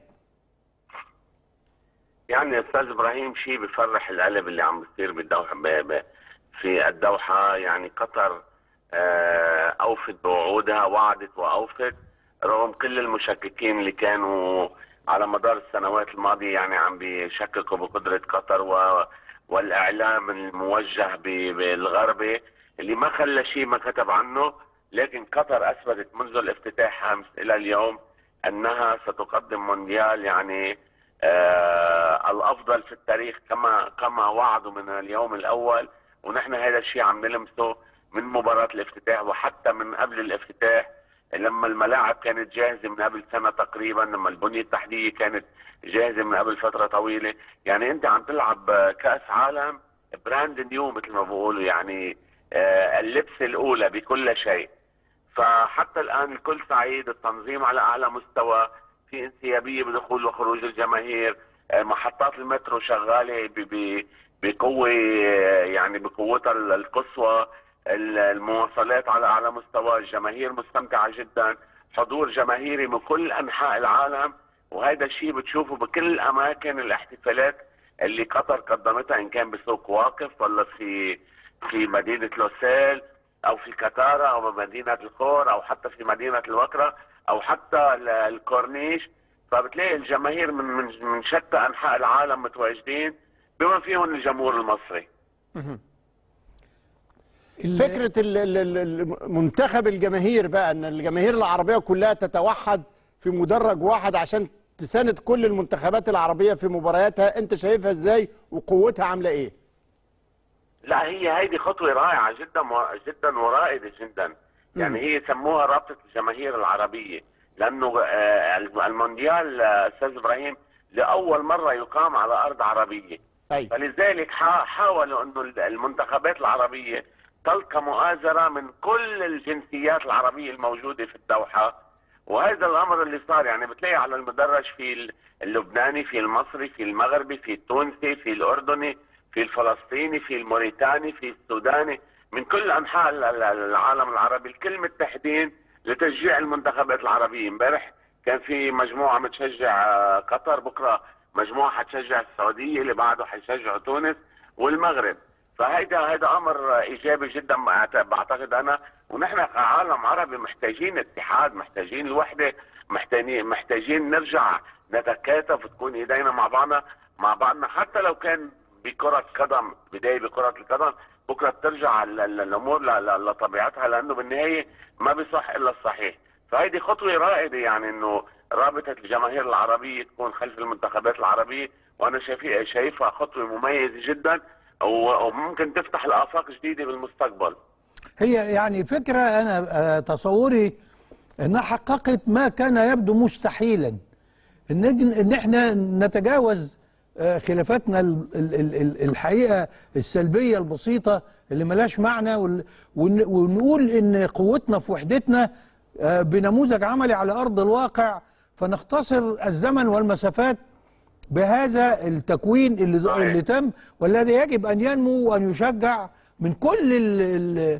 يعني يا استاذ ابراهيم شيء بفرح القلب اللي عم بيصير بالدوحه ب- ب- في الدوحه يعني قطر آه، اوفت بوعودها وعدت واوفت رغم كل المشككين اللي كانوا على مدار السنوات الماضيه يعني عم بيشككوا بقدره قطر و والاعلام الموجه ب- بالغربي اللي ما خلى شيء ما كتب عنه لكن قطر اثبتت منذ الافتتاح امس الى اليوم انها ستقدم مونديال يعني آه الافضل في التاريخ كما كما وعدوا من اليوم الاول ونحن هذا الشيء عم نلمسه من مباراه الافتتاح وحتى من قبل الافتتاح لما الملاعب كانت جاهزه من قبل سنه تقريبا لما البنيه التحتيه كانت جاهزه من قبل فتره طويله يعني انت عم تلعب آه، كاس عالم براند نيو مثل ما بقولوا يعني آه اللبسه الاولى بكل شيء فحتى الان الكل سعيد التنظيم على اعلى مستوى في انسيابيه بدخول وخروج الجماهير آه، محطات المترو شغاله ب- ب- بقوه آه، يعني بقوتها ال- القصوى ال- المواصلات على اعلى مستوى الجماهير مستمتعه جدا حضور جماهيري من كل انحاء العالم وهذا الشيء بتشوفه بكل اماكن الاحتفالات اللي قطر قدمتها ان كان بسوق واقف ولا في في مدينه لوسيل او في كتارا او بمدينه الخور او حتى في مدينه الوكره او حتى ال- الكورنيش فبتلاقي الجماهير من من من شتى انحاء العالم متواجدين بما فيهم الجمهور المصري ال- فكره ال- ال- ال- المنتخب الجماهير بقى ان الجماهير العربيه كلها تتوحد في مدرج واحد عشان تساند كل المنتخبات العربيه في مبارياتها انت شايفها ازاي وقوتها عامله ايه لا هي هيدي خطوة رائعة جدا و... جدا ورائدة جدا يعني هي سموها رابطة الجماهير العربية لأنه آه، المونديال آه، أستاذ إبراهيم لأول مرة يقام على أرض عربية ايوه فلذلك حا- حاولوا انه المنتخبات العربيه تلقى مؤازره من كل الجنسيات العربيه الموجوده في الدوحه وهذا الامر اللي صار يعني بتلاقي على المدرج في اللبناني في المصري في المغربي في التونسي في الاردني في الفلسطيني في الموريتاني في السوداني من كل انحاء ال- ال- العالم العربي الكل متحدين لتشجيع المنتخبات العربيه امبارح كان في مجموعه متشجع آه، قطر بكره مجموعه حتشجع السعوديه اللي بعده حيشجعوا تونس والمغرب فهيدا هيدا امر ايجابي جدا بعت- بعتقد انا ونحن كعالم عربي محتاجين اتحاد محتاجين الوحده محتاجين محتاجين نرجع نتكاتف وتكون ايدينا مع بعضنا مع بعضنا حتى لو كان بكره قدم بدايه بكره القدم بكره بترجع ال- ال- الامور ل- ل- لطبيعتها لانه بالنهايه ما بيصح الا الصحيح فهيدي خطوه رائده يعني انه رابطه الجماهير العربيه تكون خلف المنتخبات العربيه وانا شايف شايفها خطوه مميزه جدا و- وممكن تفتح الافاق جديده بالمستقبل هي يعني فكرة أنا آه، تصوري أنها حققت ما كان يبدو مستحيلا إن إن إحنا نتجاوز آه، خلافاتنا ال- ال- ال- ال- الحقيقة السلبية البسيطة اللي ملاش معنى وال- ون- ونقول إن قوتنا في وحدتنا آه، بنموذج عملي على أرض الواقع فنختصر الزمن والمسافات بهذا التكوين اللي, صحيح. اللي تم والذي يجب أن ينمو وأن يشجع من كل ال ال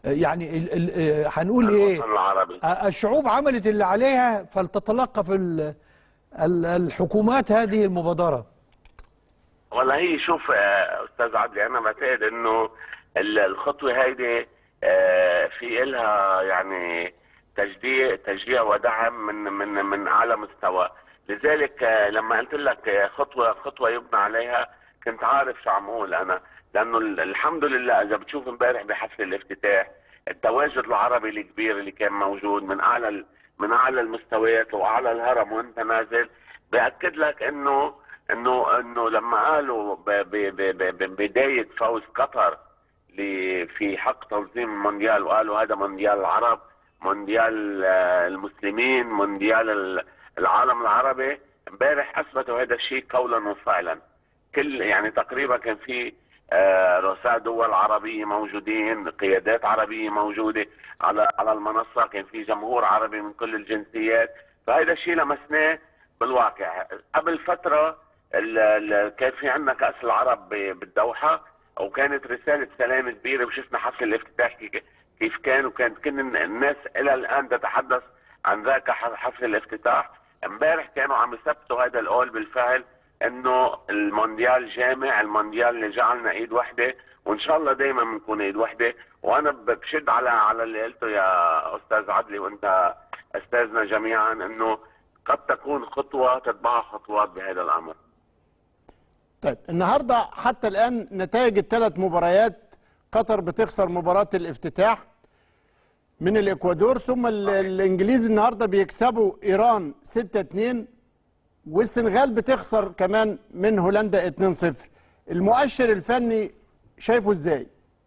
يعني ال ال آه، هنقول ايه الوطن العربي آه، الشعوب عملت اللي عليها فلتتلقف ال- ال- الحكومات هذه المبادره والله هي شوف آه، استاذ عدلي انا بعتقد انه ال- الخطوه هيدي آه، في إلها يعني تشجيع تشجيع ودعم من من من اعلى مستوى لذلك آه، لما قلت لك آه، خطوه خطوه يبنى عليها كنت عارف شو عم اقول انا لانه ال- الحمد لله اذا بتشوف امبارح بحفل الافتتاح التواجد العربي الكبير اللي كان موجود من اعلى ال- من اعلى المستويات واعلى الهرم وانت نازل باكد لك انه انه انه لما قالوا ب- ب- ب- ب- ببدايه فوز قطر ل- في حق تنظيم المونديال وقالوا هذا مونديال العرب مونديال آه، المسلمين مونديال ال- العالم العربي امبارح اثبتوا هذا الشيء قولا وفعلا كل يعني تقريبا كان في آه، رؤساء دول عربية موجودين قيادات عربية موجودة على على المنصة كان في جمهور عربي من كل الجنسيات فهذا الشيء لمسناه بالواقع قبل فترة ال- ال- كان في عندنا كأس العرب ب- بالدوحة وكانت رسالة سلام كبيرة وشفنا حفل الافتتاح كي- كيف كان وكانت كل الناس إلى الآن تتحدث عن ذاك ح- حفل الافتتاح امبارح كانوا عم يثبتوا هذا القول بالفعل انه المونديال جامع المونديال اللي جعلنا ايد واحده وان شاء الله دائما بنكون ايد واحده وانا ب- بشد على على اللي قلته يا استاذ عدلي وانت استاذنا جميعا انه قد تكون خطوه تتبعها خطوات بهذا الامر طيب النهارده حتى الان نتائج الثلاث مباريات قطر بتخسر مباراه الافتتاح من الاكوادور ثم ال- الانجليز النهارده بيكسبوا ايران 6-2 والسنغال بتخسر كمان من هولندا 2-0 المؤشر الفني شايفه ازاي؟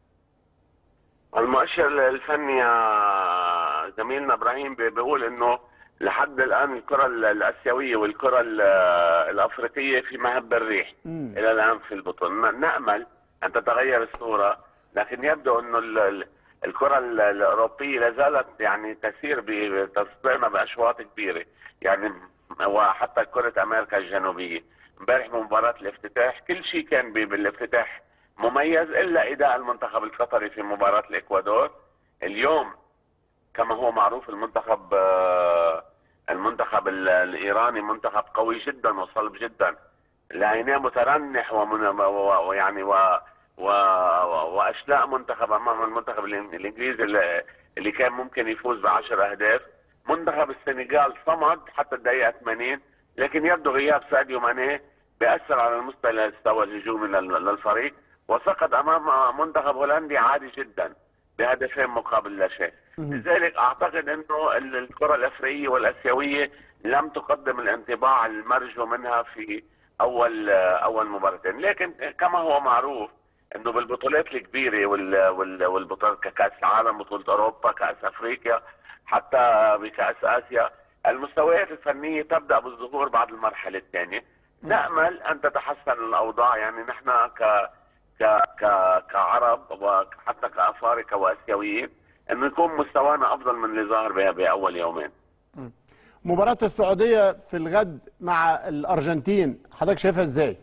المؤشر الفني يا زميلنا ابراهيم بي- بيقول انه لحد الان الكره ال- الاسيويه والكره ال- الافريقيه في مهب الريح مم. الى الان في البطوله ن- نامل ان تتغير الصوره لكن يبدو انه ال- ال- الكره ال- الاوروبيه لا زالت يعني تسير بتصدرنا باشواط كبيره يعني وحتى كره امريكا الجنوبيه امبارح بمباراه الافتتاح كل شيء كان ب- بالافتتاح مميز الا اداء المنتخب القطري في مباراه الاكوادور اليوم كما هو معروف المنتخب آه، المنتخب ال- الايراني منتخب قوي جدا وصلب جدا لعيناه مترنح ومن و- ويعني و و و- واشلاء منتخب امام المنتخب الإن- الانجليزي اللي اللي كان ممكن يفوز بعشر اهداف منتخب السنغال صمد حتى الدقيقه 80 لكن يبدو غياب ساديو ماني بيأثر على المستوى المستوى الهجومي لل- للفريق وسقط امام منتخب هولندي عادي جدا بهدفين مقابل لا شيء لذلك اعتقد انه ال- الكره الافريقيه والاسيويه لم تقدم الانطباع المرجو منها في اول اول مباراتين لكن كما هو معروف انه بالبطولات الكبيره وال وال والبطولات كاس العالم بطوله اوروبا كاس افريقيا حتى بكاس اسيا المستويات الفنيه تبدا بالظهور بعد المرحله الثانيه نامل ان تتحسن الاوضاع يعني نحن ك ك ك كعرب وحتى كافارقه واسيويين انه يكون مستوانا افضل من اللي ظهر بها باول يومين مباراة السعودية في الغد مع الأرجنتين حضرتك شايفها ازاي؟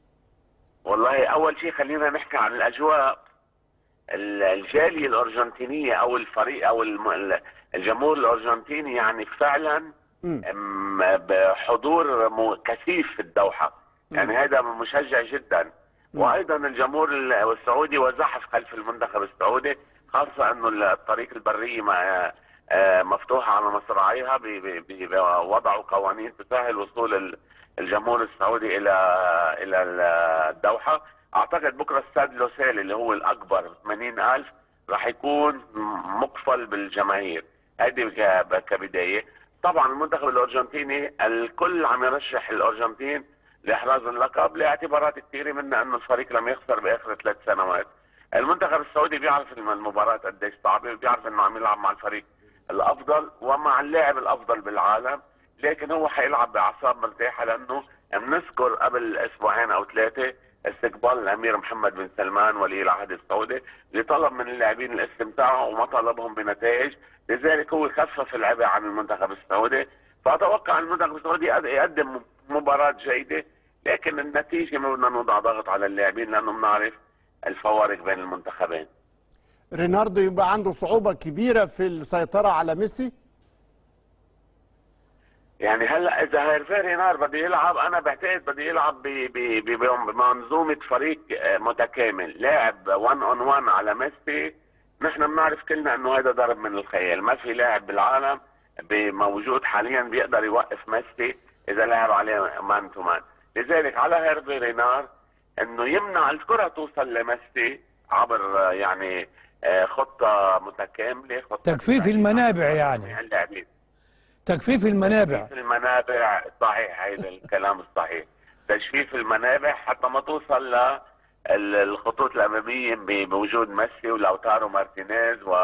والله اول شيء خلينا نحكي عن الاجواء ال- الجاليه الارجنتينيه او الفريق او الم- ال- الجمهور الارجنتيني يعني فعلا مم. م- بحضور م- كثيف في الدوحه يعني هذا مشجع جدا وايضا الجمهور ال- السعودي وزحف خلف المنتخب السعودي خاصه انه الطريق البريه ما- آه، مفتوحه على مصراعيها ب- ب- ب- وضعوا قوانين تسهل وصول ال- الجمهور السعودي الى الى الدوحه اعتقد بكره استاد لوسيل اللي هو الاكبر 80000 راح يكون مقفل بالجماهير هذه ك- كبدايه طبعا المنتخب الارجنتيني الكل عم يرشح الارجنتين لاحراز اللقب لاعتبارات كثيره منها انه الفريق لم يخسر باخر ثلاث سنوات المنتخب السعودي بيعرف إن المباراه قديش صعبه بيعرف انه عم يلعب مع الفريق الافضل ومع اللاعب الافضل بالعالم لكن هو حيلعب باعصاب مرتاحه لانه بنذكر قبل اسبوعين او ثلاثه استقبال الامير محمد بن سلمان ولي العهد السعودي اللي طلب من اللاعبين الاستمتاع وما طلبهم بنتائج لذلك هو خفف العبء عن المنتخب السعودي فاتوقع المنتخب السعودي يقد- يقدم مباراه جيده لكن النتيجه ما بدنا نوضع ضغط على اللاعبين لانه بنعرف الفوارق بين المنتخبين ريناردو يبقى عنده صعوبة كبيرة في السيطرة على ميسي يعني هلا اذا هيرفي رينار بده يلعب انا بعتقد بده يلعب ب- ب- ب- بمنظومه فريق آه، متكامل لاعب 1 اون 1 على ميسي نحن بنعرف كلنا انه هذا ضرب من الخيال ما في لاعب بالعالم موجود حاليا بيقدر يوقف ميسي اذا لعب عليه مان تو مان لذلك على هيرفي رينار انه يمنع الكره توصل لميسي عبر آه، يعني آه، خطه متكامله خطه تجفيف المنابع يعني. اللاعبين تجفيف المنابع تجفيف المنابع صحيح هذا الكلام الصحيح تجفيف المنابع حتى ما توصل للخطوط الاماميه ب- بوجود ميسي ولوتارو مارتينيز و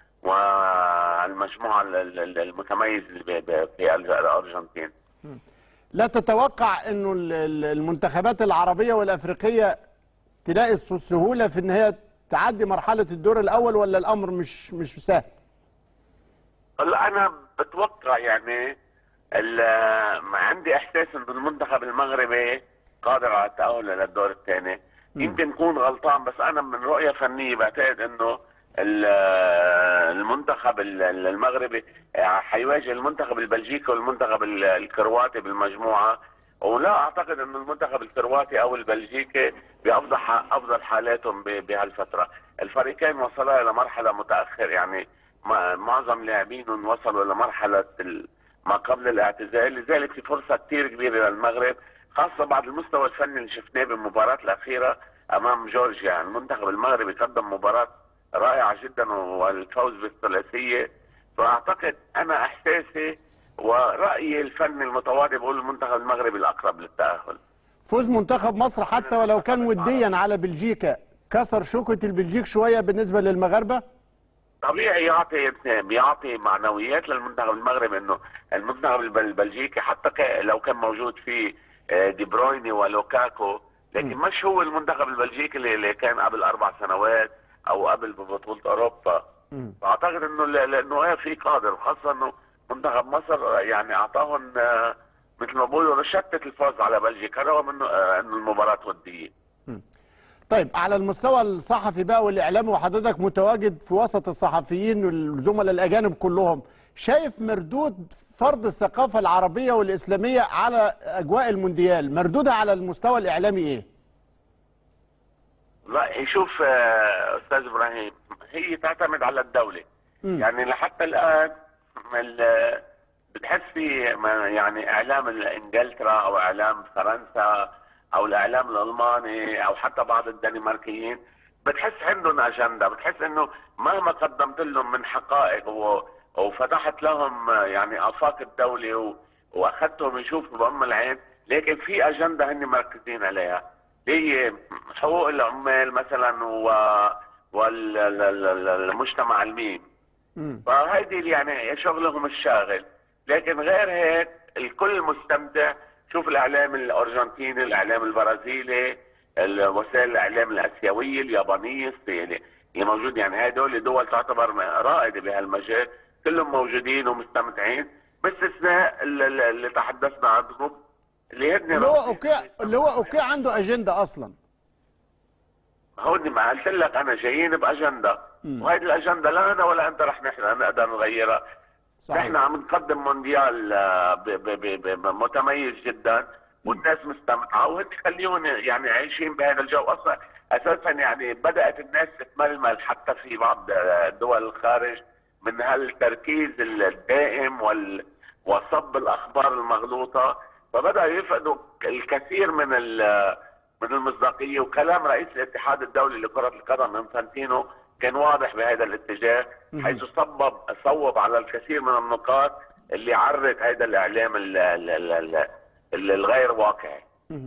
والمجموعه ال- ال- المتميز اللي ب- ب- في الارجنتين لا تتوقع انه ال- ال- المنتخبات العربية والافريقية تلاقي الس- السهولة في ان هي تعدي مرحلة الدور الاول ولا الامر مش مش سهل هلا انا بتوقع يعني ال- ما عندي احساس انه المنتخب المغربي قادر على التاهل للدور الثاني يمكن اكون غلطان بس انا من رؤيه فنيه بعتقد انه ال- المنتخب ال- ال- المغربي حيواجه المنتخب البلجيكي والمنتخب ال- الكرواتي بالمجموعه ولا اعتقد انه المنتخب الكرواتي او البلجيكي بافضل ح- افضل حالاتهم ب- بهالفتره، الفريقين وصلا الى مرحله متاخر يعني ما- معظم لاعبينهم وصلوا الى مرحله ال- ما قبل الاعتزال لذلك في فرصه كثير كبيره للمغرب خاصه بعد المستوى الفني اللي شفناه بالمباراه الاخيره امام جورجيا المنتخب المغربي قدم مباراه رائعه جدا والفوز بالثلاثيه فاعتقد انا احساسي ورايي الفني المتواضع بقول المنتخب المغربي الاقرب للتاهل فوز منتخب مصر حتى ولو كان وديا على بلجيكا كسر شوكة البلجيك شوية بالنسبة للمغاربة طبيعي يعطي بيعطي معنويات للمنتخب المغربي انه المنتخب الب- البلجيكي حتى ك- لو كان موجود فيه آه، دي برويني ولوكاكو لكن مش هو المنتخب البلجيكي اللي اللي كان قبل اربع سنوات او قبل ببطوله اوروبا فاعتقد انه ل- لانه ايه في قادر وخاصه انه منتخب مصر يعني اعطاهم آه، مثل ما بقولوا رشتت الفوز على بلجيكا رغم انه آه، انه المباراه وديه طيب على المستوى الصحفي بقى والإعلامي وحضرتك متواجد في وسط الصحفيين والزملاء الأجانب كلهم شايف مردود فرض الثقافة العربية والإسلامية على أجواء المونديال مردودها على المستوى الإعلامي إيه؟ لا شوف آه، استاذ ابراهيم هي تعتمد على الدوله مم. يعني لحتى الان ال- بتحس في ما- يعني اعلام انجلترا او اعلام فرنسا او الاعلام الالماني او حتى بعض الدنماركيين بتحس عندهم اجنده بتحس انه مهما قدمت لهم من حقائق و- وفتحت لهم آه، يعني افاق الدوله و- واخذتهم يشوفوا بام العين لكن في اجنده هن مركزين عليها هي حقوق العمال مثلا و والمجتمع الميم مم. فهيدي يعني شغلهم الشاغل لكن غير هيك الكل مستمتع شوف الاعلام الارجنتيني الاعلام البرازيلي ال- وسائل الاعلام الاسيويه اليابانيه الصينيه اللي موجود يعني هدول دول تعتبر رائده بهالمجال كلهم موجودين ومستمتعين باستثناء ال- ال- اللي تحدثنا عنهم اللي هن اللي هو أوكي اللي هو أوكي عنده أجندة أصلا هون ما قلت لك انا جايين باجنده وهيدي الاجنده لا انا ولا انت رح نحن نقدر نغيرها صحيح. نحن عم نقدم مونديال آه، ب- ب- ب- ب- متميز جدا والناس مستمتعه وهيك خليهم يعني عايشين بهذا الجو اصلا اساسا يعني بدات الناس تتململ حتى في بعض آه، دول الخارج من هالتركيز الدائم وال وصب الاخبار المغلوطه فبداوا يفقدوا الكثير من ال- من المصداقيه وكلام رئيس الاتحاد الدولي لكره القدم انفانتينو كان واضح بهذا الاتجاه حيث صبب صوب على الكثير من النقاط اللي عرت هذا الاعلام ال- ال- ال- ال- ال- الغير واقعي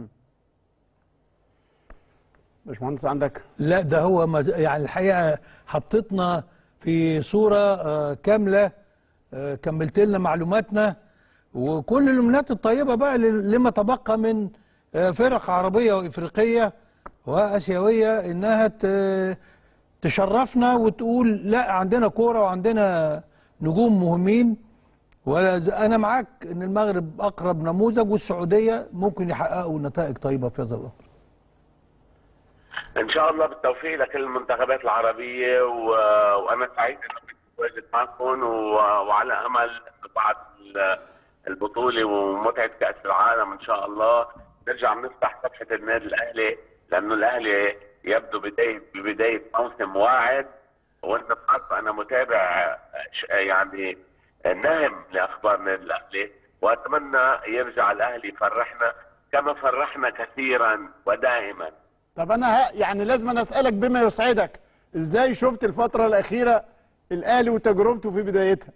باشمهندس عندك لا ده هو مز- يعني الحقيقه حطتنا في صوره آه، كامله آه، كملت لنا معلوماتنا وكل الامنيات الطيبه بقى ل- لما تبقى من آه، فرق عربيه وافريقيه واسيويه انها ت- تشرفنا وتقول لا عندنا كوره وعندنا نجوم مهمين وانا معاك ان المغرب اقرب نموذج والسعوديه ممكن يحققوا نتائج طيبه في هذا الامر ان شاء الله بالتوفيق لكل المنتخبات العربيه و... وانا سعيد اني كنت متواجد معكم و... وعلى امل انه بعد ال- البطوله ومتعه كاس العالم ان شاء الله نرجع نفتح صفحه النادي الاهلي لانه الاهلي يبدو بدايه ببدايه موسم واعد وانت بتعرف انا متابع ش- يعني ناهم لاخبار النادي الاهلي واتمنى يرجع الاهلي يفرحنا كما فرحنا كثيرا ودائما طب انا ها يعني لازم أنا اسالك بما يسعدك ازاي شفت الفتره الاخيره الاهلي وتجربته في بدايتها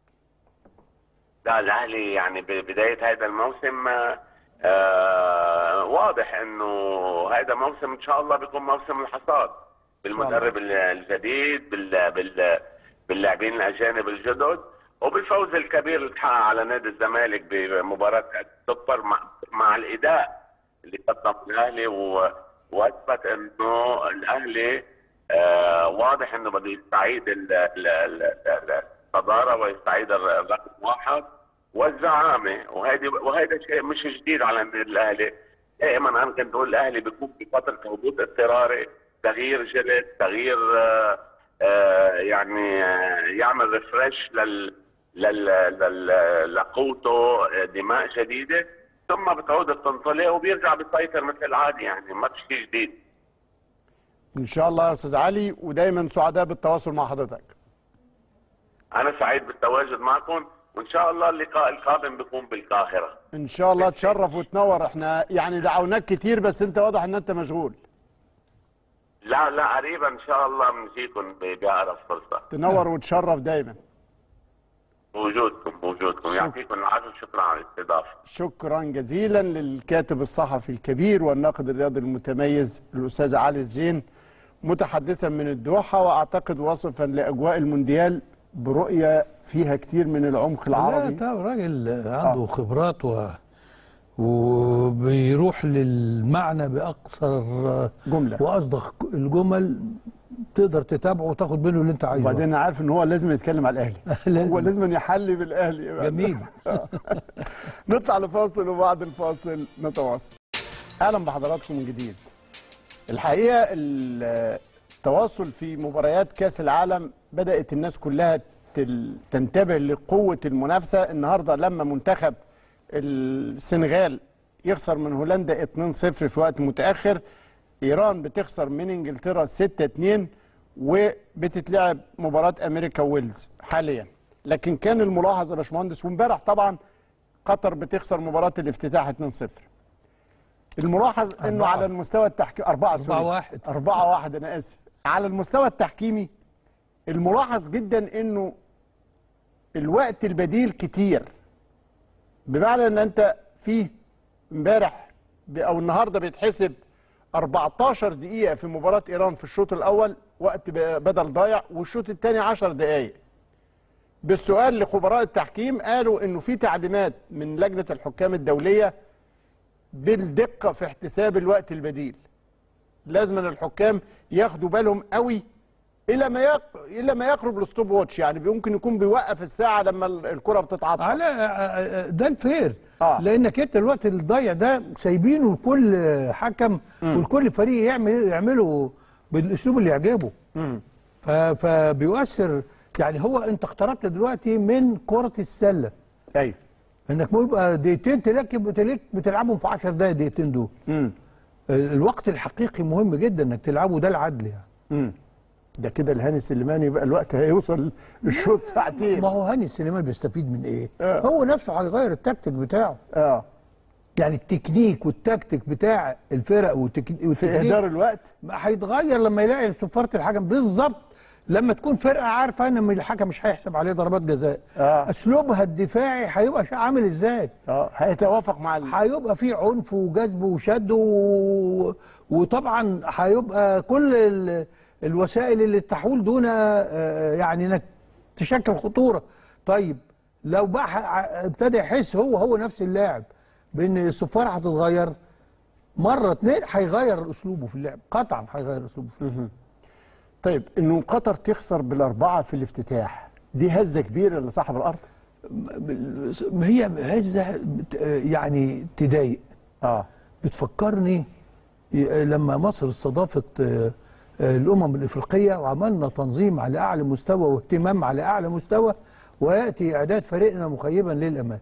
لا الاهلي يعني ببدايه هذا الموسم آه واضح انه هذا موسم ان شاء الله بيكون موسم الحصاد بالمدرب ال- الجديد بال بال باللاعبين الاجانب الجدد وبالفوز الكبير اللي تحقق على نادي الزمالك بمباراه السوبر مع, مع الاداء اللي قدم الاهلي و- واثبت انه الاهلي آه واضح انه بده يستعيد ال- ال- ال- ال- الصداره ويستعيد الر- الرقم واحد والزعامه وهذه وهذا شيء مش جديد على النادي الاهلي دائما انا كنت اقول الاهلي بيكون بفتره هبوط اضطراري تغيير جلد تغيير آه آه يعني آه يعمل ريفرش لل لل لل- لقوته آه، دماء جديده ثم بتعود بتنطلق وبيرجع بيسيطر مثل العادي يعني ما في شيء جديد ان شاء الله يا استاذ علي ودايما سعداء بالتواصل مع حضرتك انا سعيد بالتواجد معكم وان شاء الله اللقاء القادم بيكون بالقاهره ان شاء الله تشرف وتنور احنا يعني دعوناك كتير بس انت واضح ان انت مشغول لا لا قريبا ان شاء الله بنجيكم ب- باقرب فرصه تنور وتشرف دايما وجودكم وجودكم يعطيكم العافيه شكرا على الاستضافه شكرا جزيلا للكاتب الصحفي الكبير والناقد الرياضي المتميز الاستاذ علي الزين متحدثا من الدوحه واعتقد واصفا لاجواء المونديال برؤيه فيها كتير من العمق لا العربي طب راجل عنده خبرات و... وبيروح للمعنى باقصر جملة. واصدق الجمل تقدر تتابعه وتاخد منه اللي انت عايزه وبعدين انا عارف ان هو لازم يتكلم على الاهلي لازم. هو لازم يحلي بالاهلي جميل نطلع لفاصل وبعد الفاصل نتواصل اهلا بحضراتكم من جديد الحقيقه التواصل في مباريات كاس العالم بدات الناس كلها تل- تنتبه لقوه المنافسه النهارده لما منتخب السنغال يخسر من هولندا 2-0 في وقت متاخر ايران بتخسر من انجلترا 6-2 وبتتلعب مباراه امريكا وويلز حاليا لكن كان الملاحظ يا باشمهندس وامبارح طبعا قطر بتخسر مباراه الافتتاح 2-0 الملاحظ انه أربعة. على المستوى التحكيمي 4 أربعة واحد. 4 1 انا اسف على المستوى التحكيمي الملاحظ جدا انه الوقت البديل كتير بمعنى ان انت فيه امبارح ب- او النهارده بيتحسب 14 دقيقه في مباراه ايران في الشوط الاول وقت ب- بدل ضايع والشوط الثاني 10 دقائق بالسؤال لخبراء التحكيم قالوا انه في تعليمات من لجنه الحكام الدوليه بالدقه في احتساب الوقت البديل لازم أن الحكام ياخدوا بالهم قوي الى ما يق... الى ما يقرب الستوب واتش يعني ممكن يكون بيوقف الساعه لما ال- الكره بتتعطل على ده الفير آه. لانك انت الوقت الضايع ده سايبينه لكل حكم ولكل فريق يعمل يعمله بالاسلوب اللي يعجبه ف- فبيؤثر يعني هو انت اقتربت دلوقتي من كره السله ايوه انك مو يبقى دقيقتين تلاقي تلاقيك بتلعبهم في 10 دقائق دقيقتين دول امم ال- الوقت الحقيقي مهم جدا انك تلعبه ده العدل يعني امم ده كده الهاني سليماني يبقى الوقت هيوصل الشوط ساعتين ما هو هاني السليمان بيستفيد من ايه؟ آه. هو نفسه هيغير التكتيك بتاعه اه يعني التكنيك والتكتيك بتاع الفرق والتك... في والتكنيك اهدار الوقت هيتغير لما يلاقي صفاره الحكم بالظبط لما تكون فرقه عارفه ان الحكم مش هيحسب عليه ضربات جزاء آه. اسلوبها الدفاعي هيبقى شيء عامل ازاي اه هيتوافق مع ال... هيبقى فيه عنف وجذب وشد و... وطبعا هيبقى كل ال... الوسائل اللي تحول دون آه، يعني انك تشكل خطوره طيب لو بقى ح- ابتدى يحس هو هو نفس اللاعب بان الصفاره هتتغير مره اتنين هيغير اسلوبه في اللعب قطعا هيغير اسلوبه في اللعب طيب انه قطر تخسر بالاربعه في الافتتاح دي هزه كبيره لصاحب الارض ما هي هزه بت- يعني تضايق اه بتفكرني ي- لما مصر استضافت آه، آه، الامم الافريقيه وعملنا تنظيم على اعلى مستوى واهتمام على اعلى مستوى وياتي اعداد فريقنا مخيبا للامان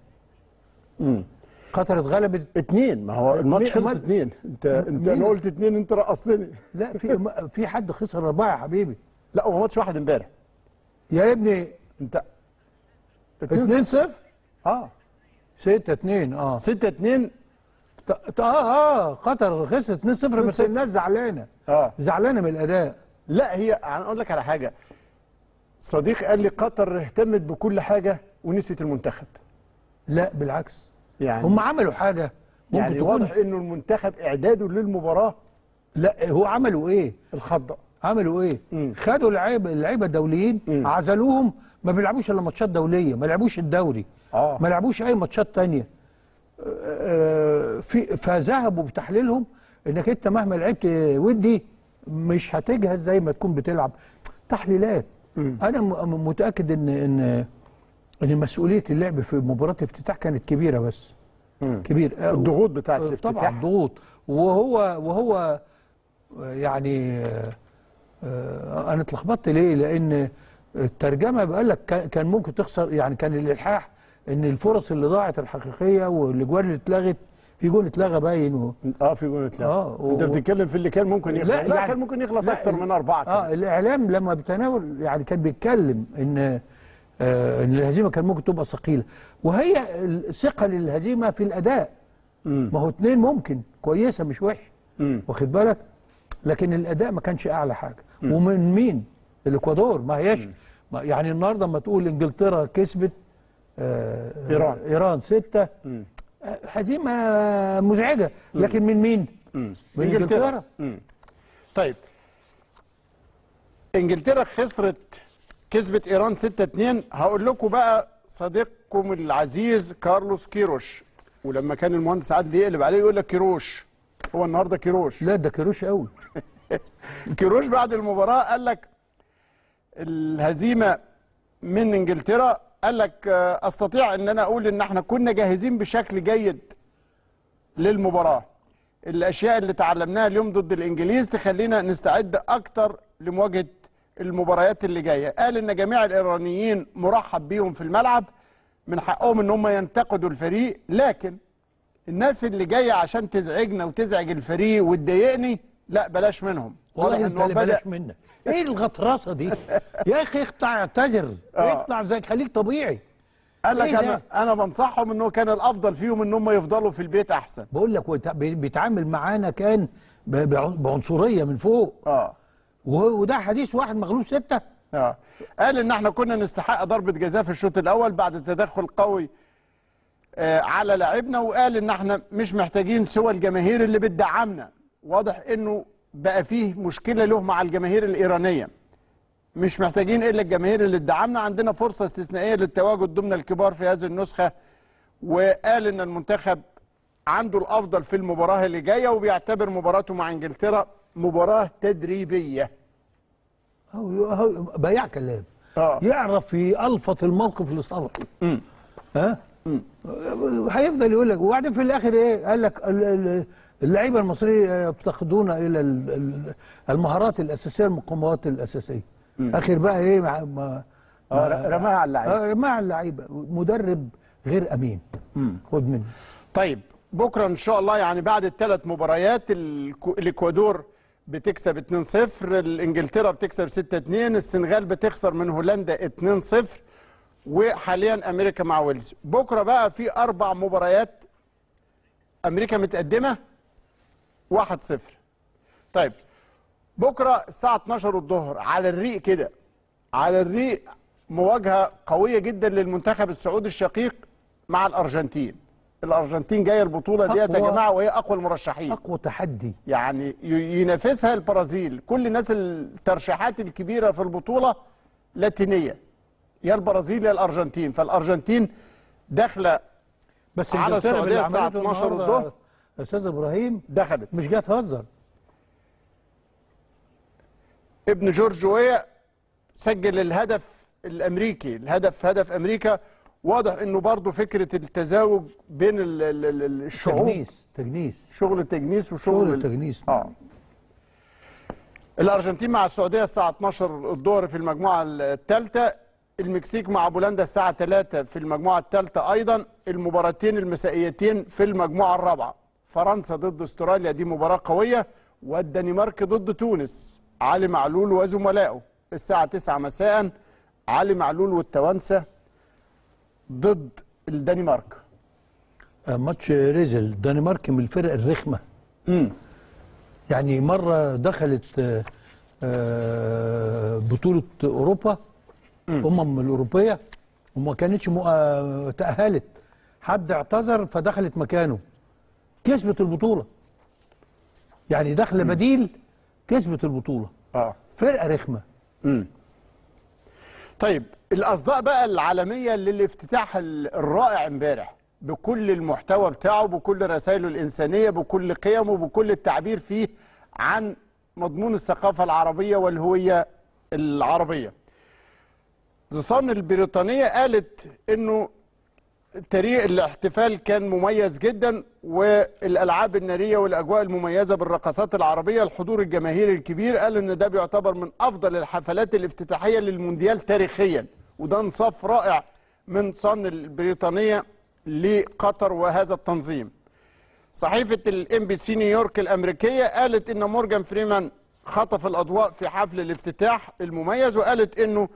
قطر اتغلبت اتنين ما هو الماتش اتنين- خلص ما- اتنين انت انت مين؟ انا قلت اتنين انت رقصتني لا في في حد خسر اربعه يا حبيبي لا هو ماتش واحد امبارح يا ابني انت 2 0 اه 6 2 اه 6 2 ط- ط- اه اه قطر خسرت 2 0 بس 2-0. الناس زعلانه اه زعلانه من الاداء لا هي انا اقول لك على حاجه صديق قال لي قطر اهتمت بكل حاجه ونسيت المنتخب لا بالعكس يعني هم عملوا حاجه ممكن يعني تكون واضح انه المنتخب اعداده للمباراه لا هو عملوا ايه الخضه عملوا ايه مم. خدوا لعيبه اللعيبه الدوليين مم. عزلوهم ما بيلعبوش الا ماتشات دوليه ما لعبوش الدوري اه ما لعبوش اي ماتشات تانية آه، في فذهبوا بتحليلهم انك انت مهما لعبت ودي مش هتجهز زي ما تكون بتلعب تحليلات انا م- متاكد ان ان ان مسؤوليه اللعب في مباراه افتتاح كانت كبيره بس مم. كبير آه، الضغوط بتاعت آه، الافتتاح طبعا ضغوط وهو وهو آه، يعني آه، آه، انا اتلخبطت ليه لان الترجمه بيقول لك كان- كان ممكن تخسر يعني كان الالحاح ان الفرص اللي ضاعت الحقيقيه والاجوال اللي اتلغت في جون اتلغى باين و... اه في جون اتلغى آه، و- انت بتتكلم في اللي كان ممكن يخلص لا, يعني- كان ممكن يخلص لا، اكتر من اربعه اه كمان. الاعلام لما بيتناول يعني كان بيتكلم ان آه ان الهزيمه كان ممكن تبقى ثقيله وهي الثقه للهزيمه في الاداء مم. ما هو اتنين ممكن كويسه مش وحشه مم. واخد بالك لكن الاداء ما كانش اعلى حاجه ومن مين الاكوادور ما هياش ما يعني النهارده لما تقول انجلترا كسبت آه إيران. ايران ستة مم. آه، هزيمه مزعجه لكن من مين مم. من انجلترا مم. طيب انجلترا خسرت كسبت ايران 6 2 هقول لكم بقى صديقكم العزيز كارلوس كيروش ولما كان المهندس عادل يقلب عليه يقول لك كيروش هو النهارده كيروش لا ده كروش قوي كيروش بعد المباراه قال لك الهزيمه من انجلترا قال لك آه، استطيع ان انا اقول ان احنا كنا جاهزين بشكل جيد للمباراه الاشياء اللي تعلمناها اليوم ضد الانجليز تخلينا نستعد اكتر لمواجهه المباريات اللي جايه قال ان جميع الايرانيين مرحب بيهم في الملعب من حقهم ان هم ينتقدوا الفريق لكن الناس اللي جايه عشان تزعجنا وتزعج الفريق وتضايقني لا بلاش منهم والله واضح انت إن هو اللي بدأ بلاش منك ايه الغطرسه دي يا اخي اقطع اعتذر آه. اقطع زي خليك طبيعي قال لك إيه ده؟ انا انا بنصحهم انه كان الافضل فيهم ان هم يفضلوا في البيت احسن بقول لك وت- بي- بيتعامل معانا كان ب- بعنص- بعنصريه من فوق اه و- وده حديث واحد مغلوب سته اه قال ان احنا كنا نستحق ضربه جزاء في الشوط الاول بعد تدخل قوي آه على لاعبنا وقال ان احنا مش محتاجين سوى الجماهير اللي بتدعمنا واضح انه بقى فيه مشكله له مع الجماهير الايرانيه مش محتاجين الا الجماهير اللي تدعمنا عندنا فرصه استثنائيه للتواجد ضمن الكبار في هذه النسخه وقال ان المنتخب عنده الافضل في المباراه اللي جايه وبيعتبر مباراته مع انجلترا مباراه تدريبيه هو هو بياع كلام اه يعرف يلفظ الموقف لصالحه ها هيفضل يقول لك وبعدين في الاخر ايه قال لك ال- ال- اللعيبه المصريه يفتقدون الى ال- ال- المهارات الاساسيه المقومات الاساسيه اخر بقى ايه مع ما آه، ر- رماها على اللعيبة. آه، رماها على اللعيبه مدرب غير امين خد مني طيب بكره ان شاء الله يعني بعد الثلاث مباريات الكو- الاكوادور بتكسب 2-0 الانجلترا بتكسب 6-2 السنغال بتخسر من هولندا 2-0 وحاليا امريكا مع ويلز بكره بقى في اربع مباريات امريكا متقدمه 1-0 طيب بكره الساعه 12 الظهر على الريق كده على الريق مواجهه قويه جدا للمنتخب السعودي الشقيق مع الارجنتين الارجنتين جايه البطوله ديت يا أقوى- جماعه وهي اقوى المرشحين اقوى تحدي يعني ي- ينافسها البرازيل كل الناس الترشيحات الكبيره في البطوله لاتينيه يا البرازيل يا الارجنتين فالارجنتين داخله بس على إنجلترا السعودية باللي الساعة عملته 12 النهاردة الظهر. يا استاذ ابراهيم دخلت مش جاي تهزر ابن جورج ويا سجل الهدف الامريكي الهدف هدف امريكا واضح انه برضو فكره التزاوج بين ال- ال- ال- الشعوب تجنيس تجنيس شغل التجنيس وشغل شغل ال- التجنيس اه الارجنتين مع السعوديه الساعه 12 الظهر في المجموعه الثالثه المكسيك مع بولندا الساعه 3 في المجموعه الثالثه ايضا المباراتين المسائيتين في المجموعه الرابعه فرنسا ضد استراليا دي مباراه قويه والدنمارك ضد تونس علي معلول وزملائه الساعه 9 مساء علي معلول والتوانسه ضد الدنمارك آه، ماتش ريزل الدنمارك من الفرق الرخمه امم يعني مره دخلت آه، آه، بطوله اوروبا امم الاوروبيه وما كانتش مؤ- آه، تاهلت حد اعتذر فدخلت مكانه كسبت البطوله يعني داخله بديل كسبت البطوله اه فرقه رخمه طيب الاصداء بقى العالميه للافتتاح ال- الرائع امبارح بكل المحتوى بتاعه بكل رسائله الانسانيه بكل قيمه بكل التعبير فيه عن مضمون الثقافه العربيه والهويه العربيه. زصان البريطانيه قالت انه تاريخ الاحتفال كان مميز جدا والالعاب الناريه والاجواء المميزه بالرقصات العربيه الحضور الجماهيري الكبير قال ان ده بيعتبر من افضل الحفلات الافتتاحيه للمونديال تاريخيا وده انصاف رائع من صن البريطانيه لقطر وهذا التنظيم صحيفه الام بي سي نيويورك الامريكيه قالت ان مورجان فريمان خطف الاضواء في حفل الافتتاح المميز وقالت انه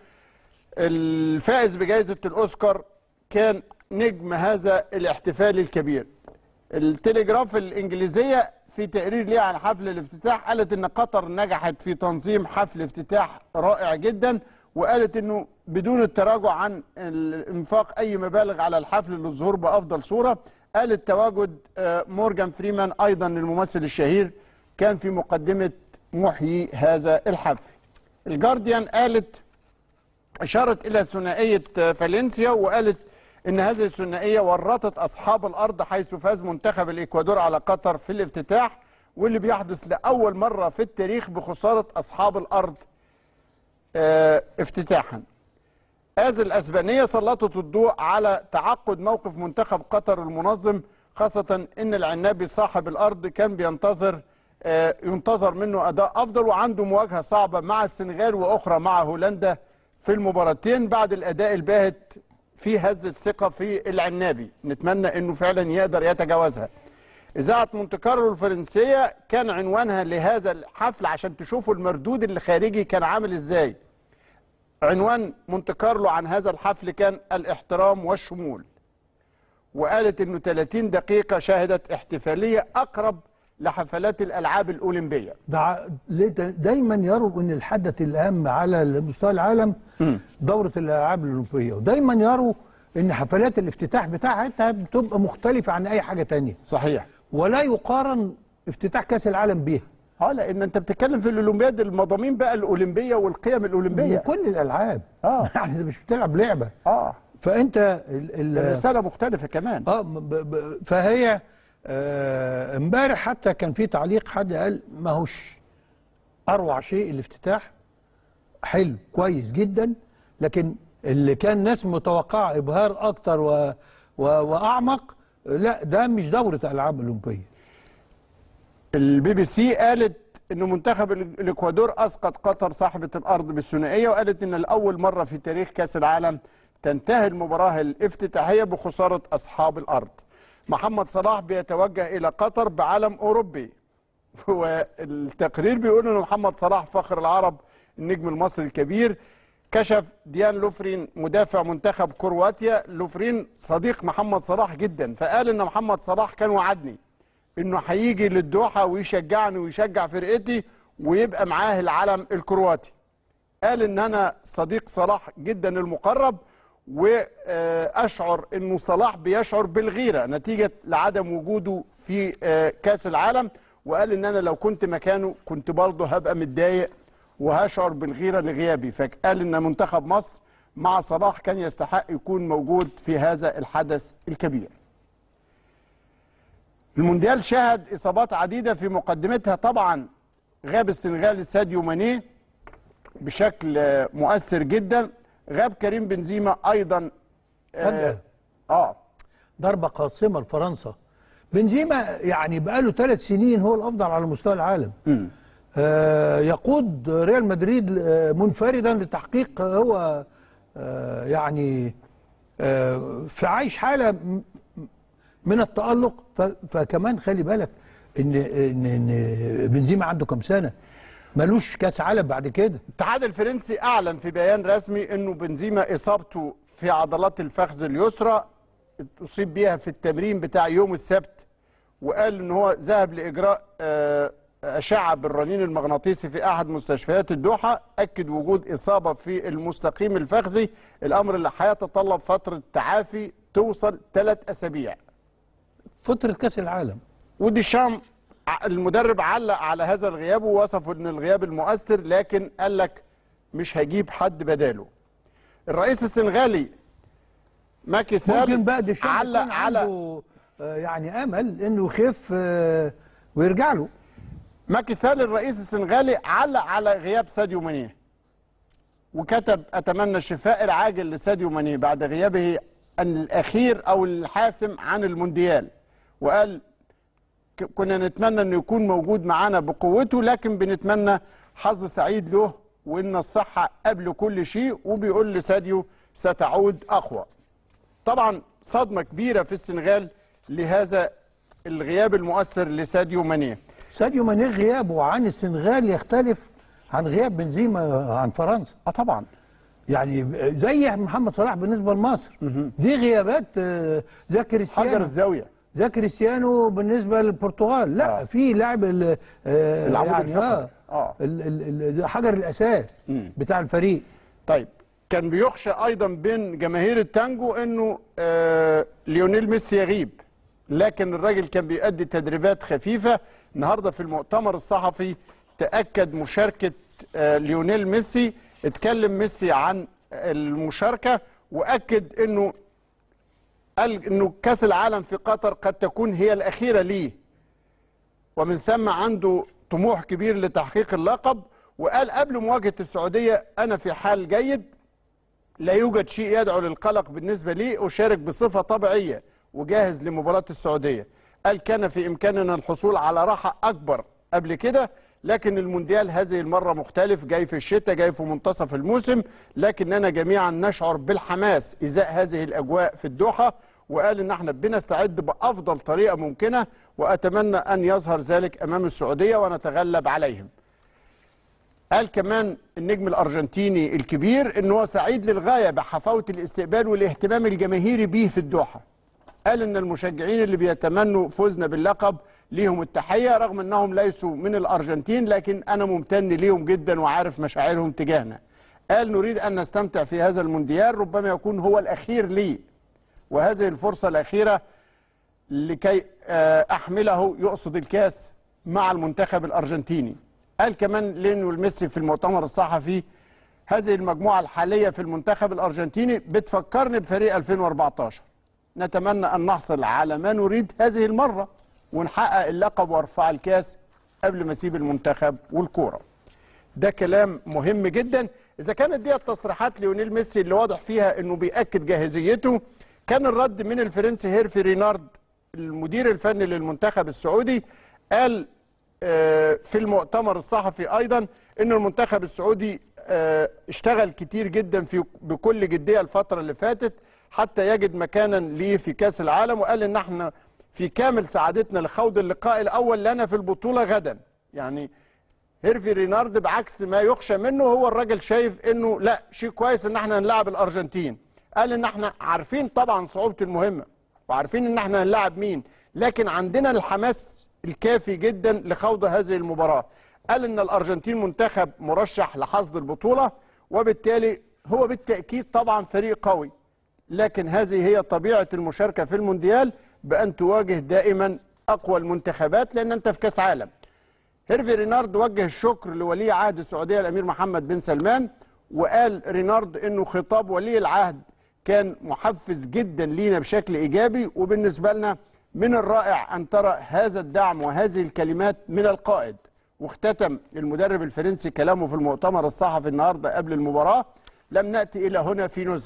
الفائز بجائزة الأوسكار كان نجم هذا الاحتفال الكبير التليجراف الإنجليزية في تقرير ليه عن حفل الافتتاح قالت إن قطر نجحت في تنظيم حفل افتتاح رائع جدا وقالت إنه بدون التراجع عن الإنفاق أي مبالغ على الحفل للظهور بأفضل صورة قالت تواجد آه، مورجان فريمان أيضا الممثل الشهير كان في مقدمة محيي هذا الحفل الجارديان قالت أشارت إلى ثنائية فالنسيا وقالت إن هذه الثنائية ورطت أصحاب الأرض حيث فاز منتخب الإكوادور على قطر في الافتتاح واللي بيحدث لأول مرة في التاريخ بخسارة أصحاب الأرض آه، افتتاحا هذه الأسبانية سلطت الضوء على تعقد موقف منتخب قطر المنظم خاصة إن العنابي صاحب الأرض كان بينتظر آه، ينتظر منه أداء أفضل وعنده مواجهة صعبة مع السنغال وأخرى مع هولندا في المباراتين بعد الأداء الباهت في هزة ثقة في العنابي نتمنى أنه فعلا يقدر يتجاوزها إذاعة مونte كارلو الفرنسية كان عنوانها لهذا الحفل عشان تشوفوا المردود اللي خارجي كان عامل إزاي عنوان مونte كارلو عن هذا الحفل كان الاحترام والشمول وقالت انه 30 دقيقة شهدت احتفالية اقرب لحفلات الالعاب الاولمبية ده ع- ليه دا- دايما يروا ان الحدث الاهم على مستوى العالم دوره الالعاب الاولمبيه ودايما يروا ان حفلات الافتتاح بتاعتها بتبقى مختلفه عن اي حاجه تانية صحيح ولا يقارن افتتاح كاس العالم بيها اه لان انت بتتكلم في الاولمبياد المضامين بقى الاولمبيه والقيم الاولمبيه وكل الالعاب آه. يعني انت مش بتلعب لعبه اه فانت ال ال الرساله مختلفه كمان اه ب ب فهي آه، امبارح حتى كان في تعليق حد قال ما هوش اروع شيء الافتتاح حلو كويس جدا لكن اللي كان ناس متوقعه ابهار اكتر و و واعمق لا ده مش دوره العاب اولمبيه البي بي سي قالت انه منتخب ال- الاكوادور اسقط قطر صاحبه الارض بالثنائيه وقالت ان لاول مره في تاريخ كاس العالم تنتهي المباراه الافتتاحيه بخساره اصحاب الارض محمد صلاح بيتوجه الى قطر بعلم اوروبي والتقرير بيقول ان محمد صلاح فخر العرب النجم المصري الكبير كشف ديان لوفرين مدافع منتخب كرواتيا لوفرين صديق محمد صلاح جدا فقال ان محمد صلاح كان وعدني انه هيجي للدوحه ويشجعني ويشجع فرقتي ويبقى معاه العلم الكرواتي قال ان انا صديق صلاح جدا المقرب واشعر انه صلاح بيشعر بالغيره نتيجه لعدم وجوده في آه، كاس العالم وقال ان انا لو كنت مكانه كنت برضه هبقى متضايق وهشعر بالغيره لغيابي فقال ان منتخب مصر مع صلاح كان يستحق يكون موجود في هذا الحدث الكبير المونديال شهد اصابات عديده في مقدمتها طبعا غاب السنغال ساديو ماني بشكل آه، مؤثر جدا غاب كريم بنزيما ايضا فجأة اه ضربة قاصمة لفرنسا بنزيما يعني بقاله ثلاث سنين هو الأفضل على مستوى العالم آه يقود ريال مدريد آه، منفردا لتحقيق آه، هو آه يعني آه في عايش حالة م- من التألق ف- فكمان خلي بالك إن إن إن بنزيما عنده كام سنة ملوش كأس عالم بعد كده الاتحاد الفرنسي اعلن في بيان رسمي انه بنزيما اصابته في عضلات الفخذ اليسرى اصيب بيها في التمرين بتاع يوم السبت وقال ان هو ذهب لاجراء آه، اشعه بالرنين المغناطيسي في احد مستشفيات الدوحه اكد وجود اصابه في المستقيم الفخذي الامر اللي هيتطلب فتره تعافي توصل ثلاث اسابيع فترة كأس العالم وديشام ع- المدرب علق على هذا الغياب ووصفه ان الغياب المؤثر لكن قال لك مش هجيب حد بداله الرئيس السنغالي ماكي سال ممكن بقى ديشام علق يكون على عنده آه، يعني امل انه يخف آه، ويرجع له ماكي سال الرئيس السنغالي علق على غياب ساديو ماني وكتب اتمنى الشفاء العاجل لساديو ماني بعد غيابه الاخير او الحاسم عن المونديال وقال ك- كنا نتمنى انه يكون موجود معانا بقوته لكن بنتمنى حظ سعيد له وان الصحه قبل كل شيء وبيقول لساديو ستعود اقوى طبعا صدمه كبيره في السنغال لهذا الغياب المؤثر لساديو ماني ساديو ماني غيابه عن السنغال يختلف عن غياب بنزيما عن فرنسا اه طبعا يعني زي محمد صلاح بالنسبه لمصر دي غيابات آه، زي حجر كريستيانو الزاويه زي كريستيانو بالنسبه للبرتغال لا آه. في لاعب ال- آه، العمود يعني الفقري. اه, آه. ال- ال- ال- حجر الاساس بتاع الفريق طيب كان بيخشى ايضا بين جماهير التانجو انه آه ليونيل ميسي يغيب لكن الراجل كان بيؤدي تدريبات خفيفه النهارده في المؤتمر الصحفي تاكد مشاركه آه ليونيل ميسي اتكلم ميسي عن المشاركه واكد انه قال انه كاس العالم في قطر قد تكون هي الاخيره ليه ومن ثم عنده طموح كبير لتحقيق اللقب وقال قبل مواجهة السعودية أنا في حال جيد لا يوجد شيء يدعو للقلق بالنسبة لي أشارك بصفة طبيعية وجاهز لمباراة السعودية قال كان في إمكاننا الحصول على راحة أكبر قبل كده لكن المونديال هذه المرة مختلف جاي في الشتاء جاي في منتصف الموسم لكننا جميعا نشعر بالحماس إزاء هذه الأجواء في الدوحة وقال إن احنا بنستعد بأفضل طريقة ممكنة وأتمنى أن يظهر ذلك أمام السعودية ونتغلب عليهم قال كمان النجم الارجنتيني الكبير ان هو سعيد للغايه بحفاوه الاستقبال والاهتمام الجماهيري به في الدوحه. قال ان المشجعين اللي بيتمنوا فوزنا باللقب ليهم التحيه رغم انهم ليسوا من الارجنتين لكن انا ممتن ليهم جدا وعارف مشاعرهم تجاهنا. قال نريد ان نستمتع في هذا المونديال ربما يكون هو الاخير لي وهذه الفرصه الاخيره لكي آه، احمله يقصد الكاس مع المنتخب الارجنتيني قال كمان ليونيل ميسي في المؤتمر الصحفي هذه المجموعه الحاليه في المنتخب الارجنتيني بتفكرني بفريق 2014 نتمنى ان نحصل على ما نريد هذه المره ونحقق اللقب وارفع الكاس قبل ما اسيب المنتخب والكوره ده كلام مهم جدا اذا كانت دي تصريحات ليونيل ميسي اللي واضح فيها انه بياكد جاهزيته كان الرد من الفرنسي هيرفي رينارد المدير الفني للمنتخب السعودي قال آه، في المؤتمر الصحفي ايضا ان المنتخب السعودي آه، اشتغل كتير جدا في بكل جديه الفتره اللي فاتت حتى يجد مكانا ليه في كاس العالم وقال ان احنا في كامل سعادتنا لخوض اللقاء الاول لنا في البطوله غدا يعني هيرفي رينارد بعكس ما يخشى منه هو الراجل شايف انه لا شيء كويس ان احنا نلعب الارجنتين قال ان احنا عارفين طبعا صعوبه المهمه وعارفين ان احنا هنلاعب مين لكن عندنا الحماس الكافي جدا لخوض هذه المباراه قال ان الارجنتين منتخب مرشح لحصد البطوله وبالتالي هو بالتاكيد طبعا فريق قوي لكن هذه هي طبيعه المشاركه في المونديال بان تواجه دائما اقوى المنتخبات لان انت في كاس عالم هيرفي رينارد وجه الشكر لولي عهد السعوديه الامير محمد بن سلمان وقال رينارد انه خطاب ولي العهد كان محفز جدا لينا بشكل ايجابي وبالنسبه لنا من الرائع ان ترى هذا الدعم وهذه الكلمات من القائد واختتم المدرب الفرنسي كلامه في المؤتمر الصحفي النهارده قبل المباراه لم ناتي الى هنا في نزهه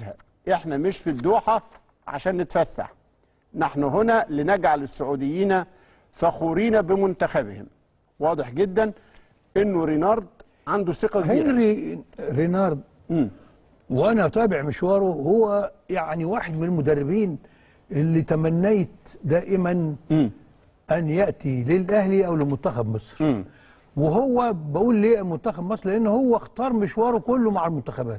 احنا مش في الدوحه عشان نتفسح نحن هنا لنجعل السعوديين فخورين بمنتخبهم واضح جدا انه رينارد عنده ثقه كبيره هنري رينارد مم. وانا اتابع مشواره هو يعني واحد من المدربين اللي تمنيت دائما مم. ان ياتي للاهلي او لمنتخب مصر مم. وهو بقول ليه منتخب مصر لان هو اختار مشواره كله مع المنتخبات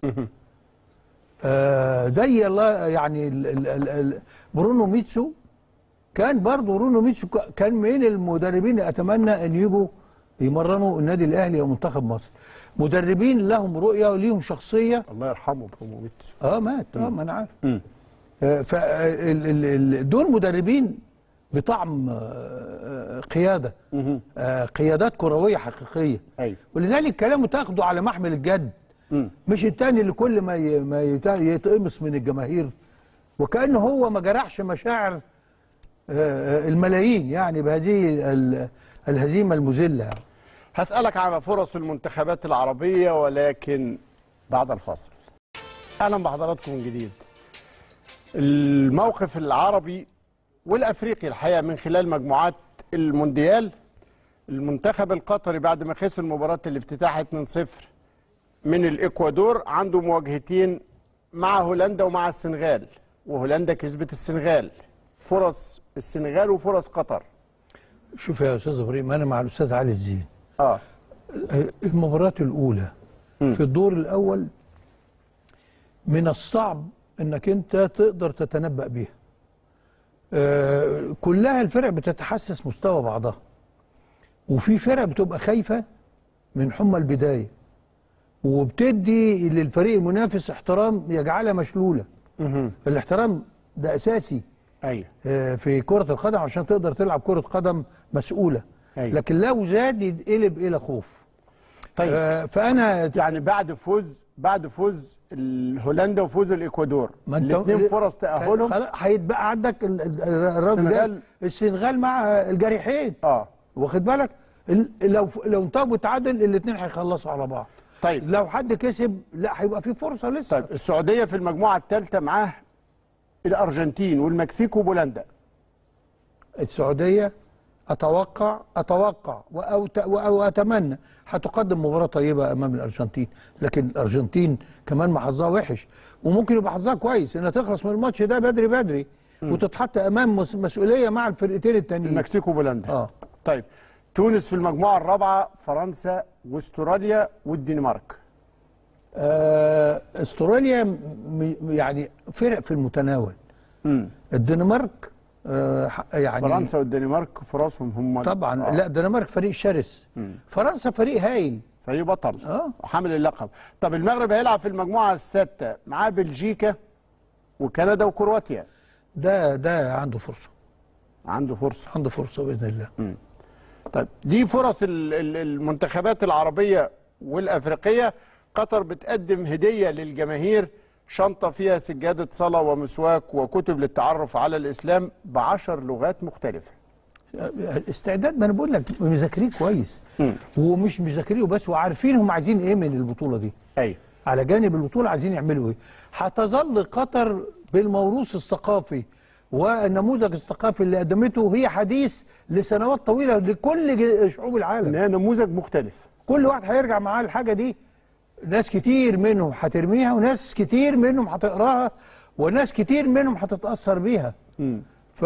آه زي الله يعني ال ال ال ال برونو ميتسو كان برضه برونو ميتسو ك- كان من المدربين اللي اتمنى ان يجوا يمرنوا النادي الاهلي او منتخب مصر مدربين لهم رؤيه وليهم شخصيه الله يرحمه بروموفيتش اه مات اه ما انا عارف مم. آه، ف ال- ال- ال- دول مدربين بطعم آه، آه، قياده مهم. آه، قيادات كرويه حقيقيه ايوه ولذلك كلامه تاخده على محمل الجد مم. مش التاني اللي كل ما ي- ما يت- يتقمص من الجماهير وكانه هو ما جرحش مشاعر آه، آه، الملايين يعني بهذه ال- الهزيمه المذله يعني. هسألك على فرص المنتخبات العربية ولكن بعد الفاصل أهلا بحضراتكم من جديد الموقف العربي والأفريقي الحقيقة من خلال مجموعات المونديال المنتخب القطري بعد ما خسر مباراة الافتتاح 2-0 من الإكوادور عنده مواجهتين مع هولندا ومع السنغال وهولندا كسبت السنغال فرص السنغال وفرص قطر شوف يا استاذ ابراهيم انا مع الاستاذ علي الزين اه المباراة الأولى في الدور الأول من الصعب أنك أنت تقدر تتنبأ بيها آه، كلها الفرق بتتحسس مستوى بعضها وفي فرق بتبقى خايفة من حمى البداية وبتدي للفريق المنافس احترام يجعلها مشلولة مهم. الاحترام ده أساسي أيوه آه، في كرة القدم عشان تقدر تلعب كرة قدم مسؤولة أيوة. لكن لو زاد يتقلب إلى خوف طيب آه، فانا يعني بعد فوز بعد فوز ال- هولندا وفوز الاكوادور ما انت الاثنين فرص تاهلهم خلاص هيتبقى عندك ال- ال- الراجل ده السنغال. السنغال مع الجريحين اه واخد بالك ال- لو لو انتهوا بالتعادل الاثنين هيخلصوا على بعض طيب لو حد كسب لا هيبقى في فرصه لسه طيب السعوديه في المجموعه الثالثه معاه الارجنتين والمكسيك وبولندا السعوديه اتوقع اتوقع وأوت- واتمنى هتقدم مباراه طيبه امام الارجنتين لكن الارجنتين كمان ما حظها وحش وممكن يبقى حظها كويس انها تخلص من الماتش ده بدري بدري وتتحط امام مس- مسؤوليه مع الفرقتين التانيين المكسيك وبولندا اه طيب تونس في المجموعه الرابعه فرنسا واستراليا والدنمارك آه، استراليا م- م- يعني فرق في المتناول امم الدنمارك آه، ح- يعني فرنسا والدنمارك فرصهم هم طبعا آه. لا الدنمارك فريق شرس فرنسا فريق هايل فريق بطل اه حامل اللقب طب المغرب هيلعب في المجموعه السادسه معاه بلجيكا وكندا وكرواتيا ده ده عنده فرصه عنده فرصه عنده فرصه باذن الله طيب دي فرص ال- ال- المنتخبات العربية والأفريقية قطر بتقدم هدية للجماهير شنطة فيها سجادة صلاة ومسواك وكتب للتعرف على الإسلام بعشر لغات مختلفة استعداد ما انا بقول لك مذاكرين كويس مم. ومش مذاكرين وبس وعارفين هم عايزين ايه من البطوله دي أيوة على جانب البطوله عايزين يعملوا ايه هتظل قطر بالموروث الثقافي والنموذج الثقافي اللي قدمته هي حديث لسنوات طويله لكل ج- شعوب العالم إنها نموذج مختلف كل واحد هيرجع معاه الحاجه دي ناس كتير منهم هترميها وناس كتير منهم هتقراها وناس كتير منهم هتتاثر بيها مم.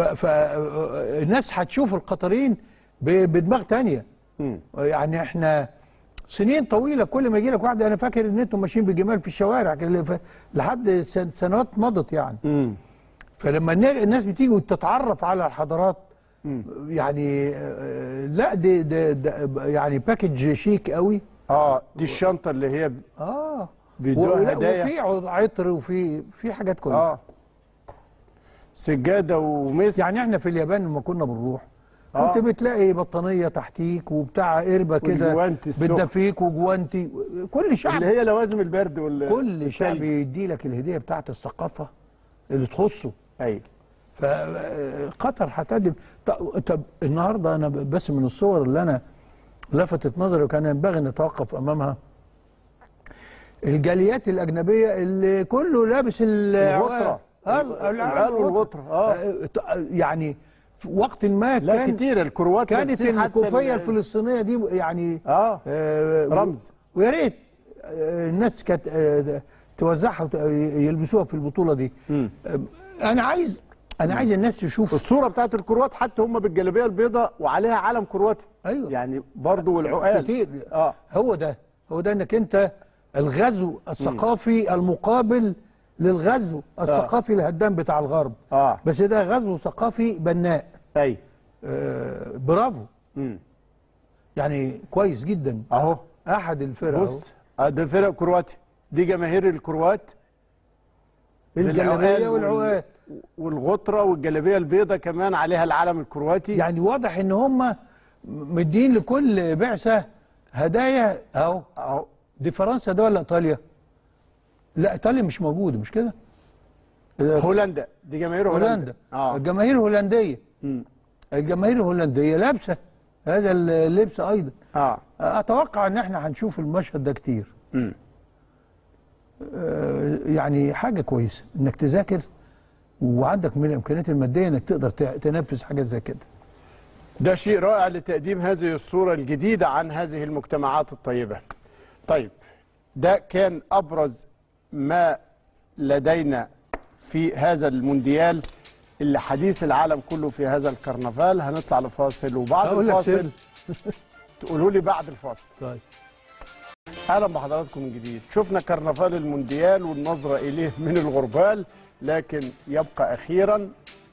فالناس هتشوف القطريين ب- بدماغ تانية مم. يعني احنا سنين طويله كل ما يجي لك واحد انا فاكر ان انتم ماشيين بالجمال في الشوارع كده ف- لحد سن- سنوات مضت يعني مم. فلما النا- الناس بتيجي وتتعرف على الحضارات يعني آه، لا دي, دي, دي يعني باكج شيك قوي آه دي الشنطة اللي هي ب- اه بيدوها ولا- هدايا. وفي عط- عطر وفي في حاجات كويسه آه سجادة ومسك يعني احنا في اليابان لما كنا بنروح آه. كنت بتلاقي بطانيه تحتيك وبتاع قربه كده والجوانتي السخن. بتدفيك وجوانتي كل شعب اللي هي لوازم البرد وال كل شعب التلج. يدي لك الهديه بتاعت الثقافه اللي تخصه أيوة فقطر هتقدم طب طب النهارده انا ب- بس من الصور اللي انا لفتت نظري وكان ينبغي ان نتوقف امامها الجاليات الاجنبيه اللي كله لابس الغطرة. العوال العوال والغطرة، آه. يعني في وقت ما لا كان كتير الكروات كانت لابسين حتى الكوفيه ال- الفلسطينيه دي يعني اه آه، رمز. ويا ريت آه، الناس كانت آه، توزعها وت- يلبسوها في البطوله دي مم. آه، انا عايز انا عايز الناس تشوف الصوره بتاعت الكروات حتى هم بالجلابيه البيضاء وعليها علم كرواتي أيوة. يعني برضو والعقال كتير اه هو ده هو ده انك انت الغزو الثقافي المقابل للغزو الثقافي الهدام بتاع الغرب اه بس ده غزو ثقافي بناء اي آه برافو مم. يعني كويس جدا اهو احد الفرق بص آه، ده فرق كرواتي دي جماهير الكروات الجلابيه بالعقال والعقال وال- والغطره والجلابيه البيضاء كمان عليها العلم الكرواتي يعني واضح ان هم مدين لكل بعثه هدايا اهو اهو دي فرنسا ده ولا ايطاليا؟ لا ايطاليا مش موجوده مش كده؟ هولندا دي جماهير هولندا هولندا اه الجماهير الهولنديه مم. الجماهير الهولنديه لابسه هذا اللبس ايضا اه اتوقع ان احنا هنشوف المشهد ده كتير مم. آه، يعني حاجه كويسه انك تذاكر وعندك من الامكانيات الماديه انك تقدر تع- تنفذ حاجه زي كده ده شيء رائع لتقديم هذه الصورة الجديدة عن هذه المجتمعات الطيبة طيب ده كان أبرز ما لدينا في هذا المونديال اللي حديث العالم كله في هذا الكرنفال هنطلع لفاصل وبعد أقول لك الفاصل تقولوا لي بعد الفاصل طيب اهلا بحضراتكم من جديد شفنا كرنفال المونديال والنظرة اليه من الغربال لكن يبقى اخيرا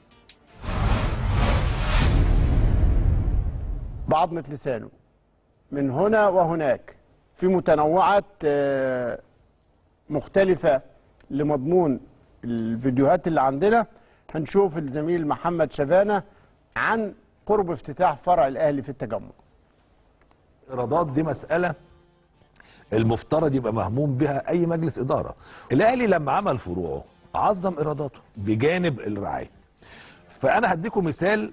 بعضمة لسانه من هنا وهناك في متنوعات آه، مختلفة لمضمون الفيديوهات اللي عندنا هنشوف الزميل محمد شبانة عن قرب افتتاح فرع الأهلي في التجمع ايرادات دي مساله المفترض يبقى مهموم بها اي مجلس اداره الاهلي لما عمل فروعه عظم ايراداته بجانب الرعايه فانا هديكم مثال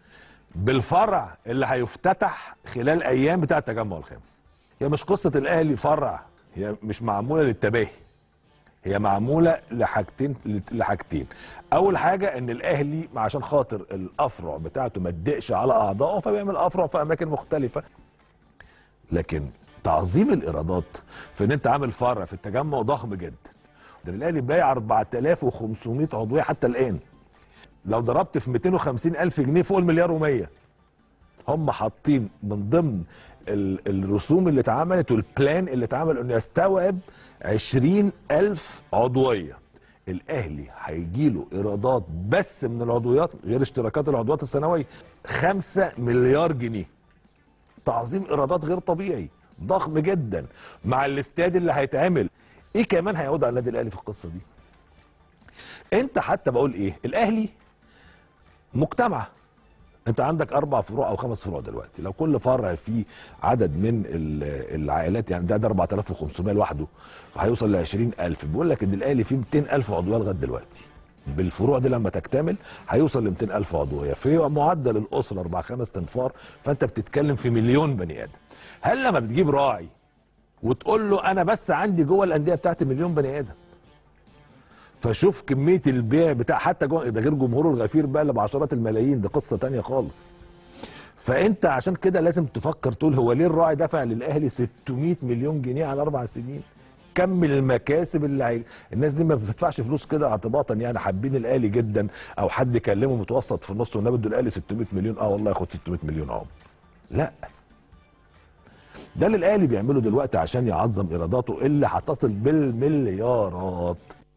بالفرع اللي هيفتتح خلال ايام بتاع التجمع الخامس هي مش قصه الاهلي فرع هي مش معموله للتباهي هي معموله لحاجتين لحاجتين اول حاجه ان الاهلي عشان خاطر الافرع بتاعته ما تضيقش على اعضائه فبيعمل افرع في اماكن مختلفه لكن تعظيم الايرادات في ان انت عامل فرع في التجمع ضخم جدا ده الاهلي بايع 4500 عضويه حتى الان لو ضربت في 250 الف جنيه فوق المليار و100 هم حاطين من ضمن ال- الرسوم اللي اتعملت والبلان اللي اتعمل انه يستوعب 20 الف عضويه الاهلي هيجيله ايرادات بس من العضويات غير اشتراكات العضويات السنويه 5 مليار جنيه تعظيم ايرادات غير طبيعي ضخم جدا مع الاستاد اللي هيتعمل ايه كمان هيعود على النادي الاهلي في القصه دي انت حتى بقول ايه الاهلي مجتمع انت عندك اربع فروع او خمس فروع دلوقتي لو كل فرع فيه عدد من ال- العائلات يعني ده, ده 4500 لوحده هيوصل ل 20000 بيقول لك ان الاهلي فيه 200000 عضويه لغايه دلوقتي بالفروع دي لما تكتمل هيوصل ل 200000 عضويه في معدل الاسره اربع خمس تنفار فانت بتتكلم في مليون بني ادم هل لما بتجيب راعي وتقول له انا بس عندي جوه الانديه بتاعتي مليون بني ادم فشوف كميه البيع بتاع حتى جوه ده غير جمهوره الغفير بقى اللي بعشرات الملايين ده قصه تانية خالص فانت عشان كده لازم تفكر تقول هو ليه الراعي دفع للاهلي 600 مليون جنيه على اربع سنين كم المكاسب اللي هي... الناس دي ما بتدفعش فلوس كده اعتباطا يعني حابين الاهلي جدا او حد يكلمه متوسط في النص والنبي ادوا الاهلي 600 مليون اه والله ياخد 600 مليون اه لا ده اللي الاهلي بيعمله دلوقتي عشان يعظم ايراداته اللي هتصل بالمليارات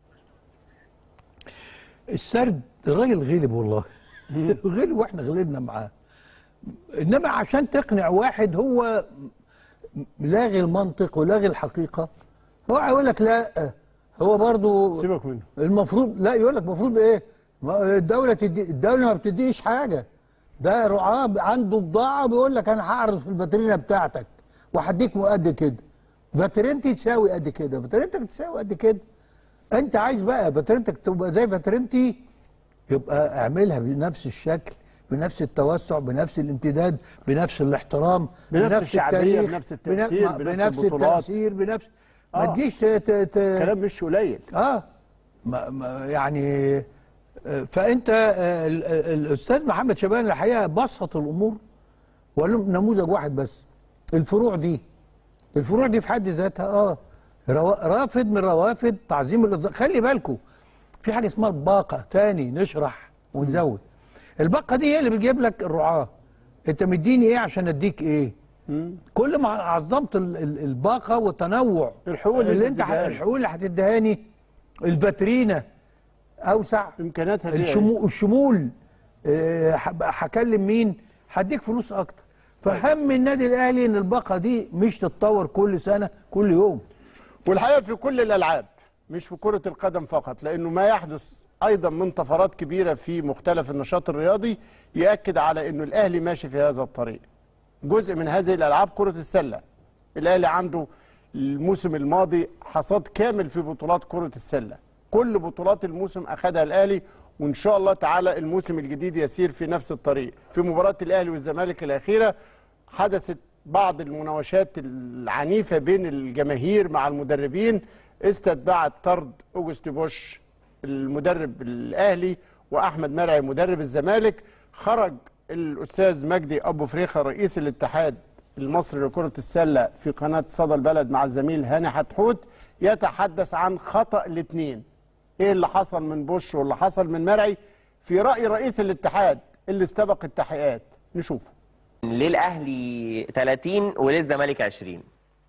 السرد الراجل غلب والله غلب واحنا غلبنا معاه انما عشان تقنع واحد هو لاغي المنطق ولاغي الحقيقه هو هيقول لك لا هو برضو سيبك منه المفروض لا يقول لك المفروض ايه ما الدوله تدي الدوله ما بتديش حاجه ده رعاه عنده بضاعه بيقول لك انا هعرض في الفاترينا بتاعتك وهديك قد كده فاترينتي تساوي قد كده فاترينتك تساوي قد كده انت عايز بقى فاترينتك تبقى زي فاترينتي يبقى اعملها بنفس الشكل بنفس التوسع بنفس الامتداد بنفس الاحترام بنفس الشعبية، التاريخ، بنفس التأثير، بنفس, بنفس بنفس البطولات. التأثير بنفس ما آه. تجيش ت- ت- كلام مش قليل اه ما ما يعني آه، فانت آه، ال- ال- الاستاذ محمد شبان الحقيقه بسط الامور وقال لهم نموذج واحد بس الفروع دي الفروع دي في حد ذاتها اه روا- رافد من روافد تعظيم الإضاءة خلي بالكم في حاجه اسمها الباقه تاني نشرح ونزود الباقه دي هي اللي بتجيب لك الرعاه انت مديني ايه عشان اديك ايه كل ما عظمت ال- ال- الباقه والتنوع الحقوق اللي اللي انت ح- بتديها لي. الحقوق اللي هتديهاني الفاترينا اوسع امكانياتها دي الشمول الشمول آه، هب- هكلم مين هديك فلوس اكتر فهم النادي الاهلي ان الباقه دي مش تتطور كل سنه كل يوم والحقيقه في كل الالعاب مش في كره القدم فقط لانه ما يحدث ايضا من طفرات كبيره في مختلف النشاط الرياضي ياكد على انه الاهلي ماشي في هذا الطريق جزء من هذه الالعاب كره السله الاهلي عنده الموسم الماضي حصاد كامل في بطولات كره السله كل بطولات الموسم اخذها الاهلي وان شاء الله تعالى الموسم الجديد يسير في نفس الطريق في مباراه الاهلي والزمالك الاخيره حدثت بعض المناوشات العنيفه بين الجماهير مع المدربين استتبعت طرد اوجست بوش المدرب الاهلي واحمد مرعي مدرب الزمالك خرج الاستاذ مجدي ابو فريخه رئيس الاتحاد المصري لكره السله في قناه صدى البلد مع الزميل هاني حتحوت يتحدث عن خطا الاثنين ايه اللي حصل من بوش واللي حصل من مرعي في راي رئيس الاتحاد اللي استبق التحقيقات نشوفه ليه الاهلي 30 وليه الزمالك 20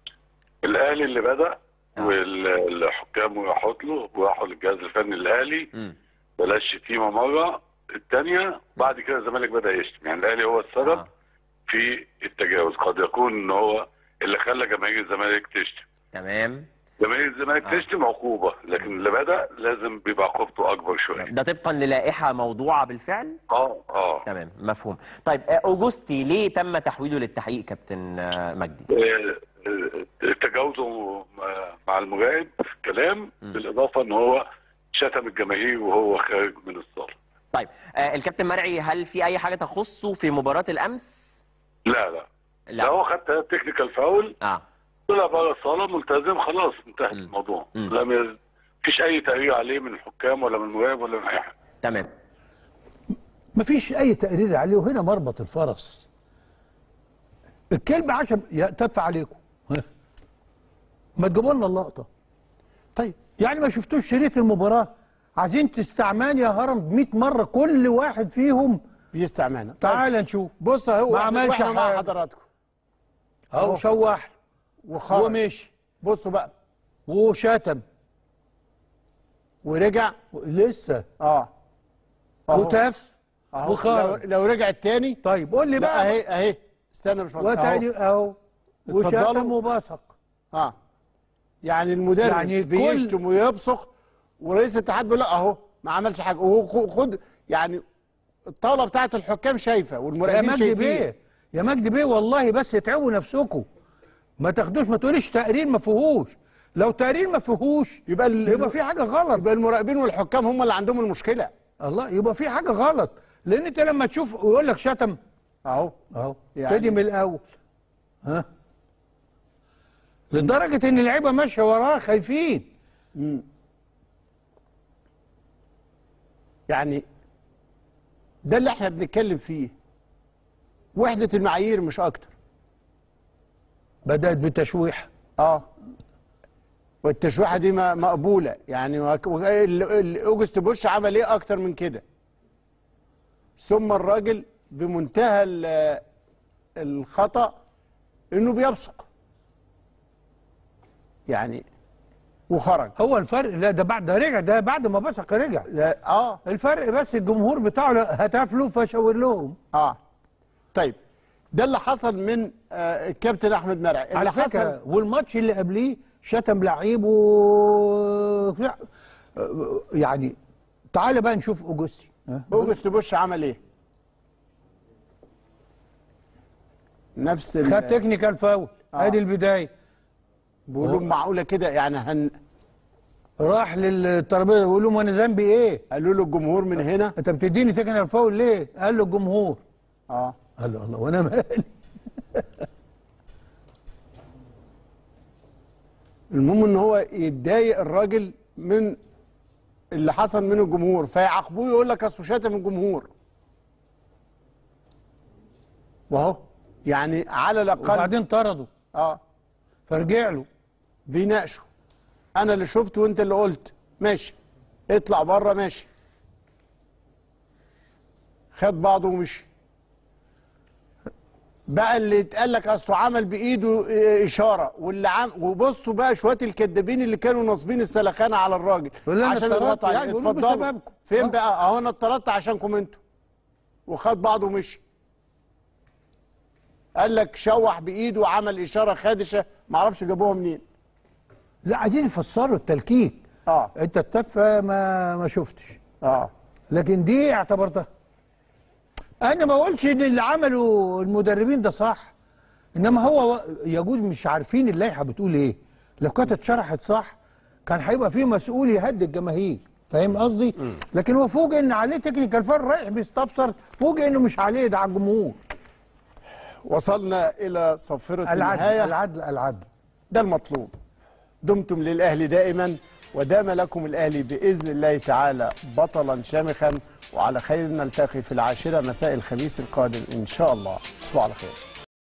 الاهلي اللي بدا آه. والحكام راحوا له وراحوا للجهاز الفني الاهلي مم. بلاش شتيمه مره الثانيه بعد كده الزمالك بدا يشتم يعني الاهلي هو السبب آه. في التجاوز قد يكون ان هو اللي خلى جماهير الزمالك تشتم تمام جماهير الزمالك آه. تشتم عقوبه لكن اللي بدا لازم بيبقى عقوبته اكبر شويه ده طبقا للائحه موضوعه بالفعل اه اه تمام مفهوم طيب آه، اوجستي ليه تم تحويله للتحقيق كابتن آه، مجدي آه، آه، تجاوزه مع- مع المراقب في الكلام بالاضافه ان هو شتم الجماهير وهو خارج من الصاله طيب آه، الكابتن مرعي هل في اي حاجه تخصه في مباراه الامس لا لا لا لا هو خد تكنيكال فاول اه طلع بره الصاله ملتزم خلاص انتهى الموضوع مم. لم يز... فيش اي تغيير عليه من الحكام ولا من المراقب ولا من اي حاجه تمام مفيش اي تقرير عليه وهنا مربط الفرس الكلب عشان يأتف عليكم ها. ما تجيبوا لنا اللقطه طيب يعني ما شفتوش شريط المباراه عايزين تستعمان يا هرم 100 مره كل واحد فيهم بيستعملنا تعال نشوف بص اهو ما واحنا- عملش واحنا مع حاجة. حضراتكم اهو أهو. شوح وخرج ومشي بصوا بقى وشتم ورجع لسه اه أهو. وتف اهو لو, وخرج لو رجع التاني طيب قول لي لا بقى اهي اهي استنى مش وتاني اهو وشتم اتفضلوا. وبصق اه يعني المدرب يعني يعني كل- بيشتم ويبصق ورئيس الاتحاد بيقول لا اهو ما عملش حاجه وهو خ- خد يعني الطاوله بتاعت الحكام شايفه يا والمراقبين مجدي شايفين بيه يا مجدي بيه والله بس اتعبوا نفسكم ما تاخدوش ما تقوليش تقرير ما فيهوش لو تقرير ما فيهوش يبقى ال- يبقى في حاجه غلط يبقى المراقبين والحكام هم اللي عندهم المشكله الله يبقى في حاجه غلط لان انت لما تشوف ويقول لك شتم اهو اهو يعني- ابتدي من الاول ها لدرجه ان اللعيبه ماشيه وراه خايفين يعني ده اللي احنا بنتكلم فيه وحده المعايير مش اكتر بدات بتشويح اه والتشويحه دي ما- مقبوله يعني وك- وك- ال- ال- اوجست بوش عمل ايه اكتر من كده ثم الراجل بمنتهى ال- الخطا انه بيبصق يعني وخرج هو الفرق لا ده بعد ده رجع ده بعد ما بصق رجع لا اه الفرق بس الجمهور بتاعه لا، هتف له فشاور لهم اه طيب ده اللي حصل من آه الكابتن احمد مرعي اللي على حصل فكره والماتش اللي قبليه شتم لعيب و يعني تعال بقى نشوف اوجستي ها؟ اوجست بوش عمل ايه نفس ال- خد تكنيكال فاول آه. ادي البدايه بيقول لهم معقوله كده يعني هن راح للترابيزه بيقول لهم انا ذنبي ايه؟ قالوا له الجمهور من هنا انت بتديني تكنيكال فاول ليه؟ قال له الجمهور اه قال له الله وانا مالي المهم ان هو يتضايق الراجل من اللي حصل من الجمهور فيعاقبوه يقول لك اصل شاتم الجمهور واهو يعني على الاقل وبعدين طرده اه فرجع له بيناقشوا انا اللي شفت وانت اللي قلت ماشي اطلع بره ماشي خد بعضه ومشي بقى اللي اتقال لك اصله عمل بايده اه، اشاره واللي عم وبصوا بقى شويه الكدابين اللي كانوا ناصبين السلخانه على الراجل يقول لنا عشان اتطردت يضغطوا عليه يعني يقولوا اتفضلوا بسببكم. فين اه. بقى اهو انا اتطردت عشانكم انتوا وخد بعضه ومشي قال لك شوح بايده وعمل اشاره خادشه معرفش جابوها منين لا عايزين يفسروا التلكيك اه انت التفه ما ما شفتش اه لكن دي اعتبرتها انا ما اقولش ان اللي عمله المدربين ده صح انما هو و- يجوز مش عارفين اللائحه بتقول ايه لو كانت اتشرحت صح كان هيبقى في مسؤول يهدي الجماهير فاهم قصدي لكن هو فوجئ ان عليه تكنيكال فار رايح بيستفسر فوجئ انه مش عليه ده على الجمهور وصلنا الى صفره العدل النهايه العدل العدل ده المطلوب دمتم للاهلي دائما ودام لكم الاهلي باذن الله تعالى بطلا شامخا وعلى خير نلتقي في العاشره مساء الخميس القادم ان شاء الله تصبحوا على خير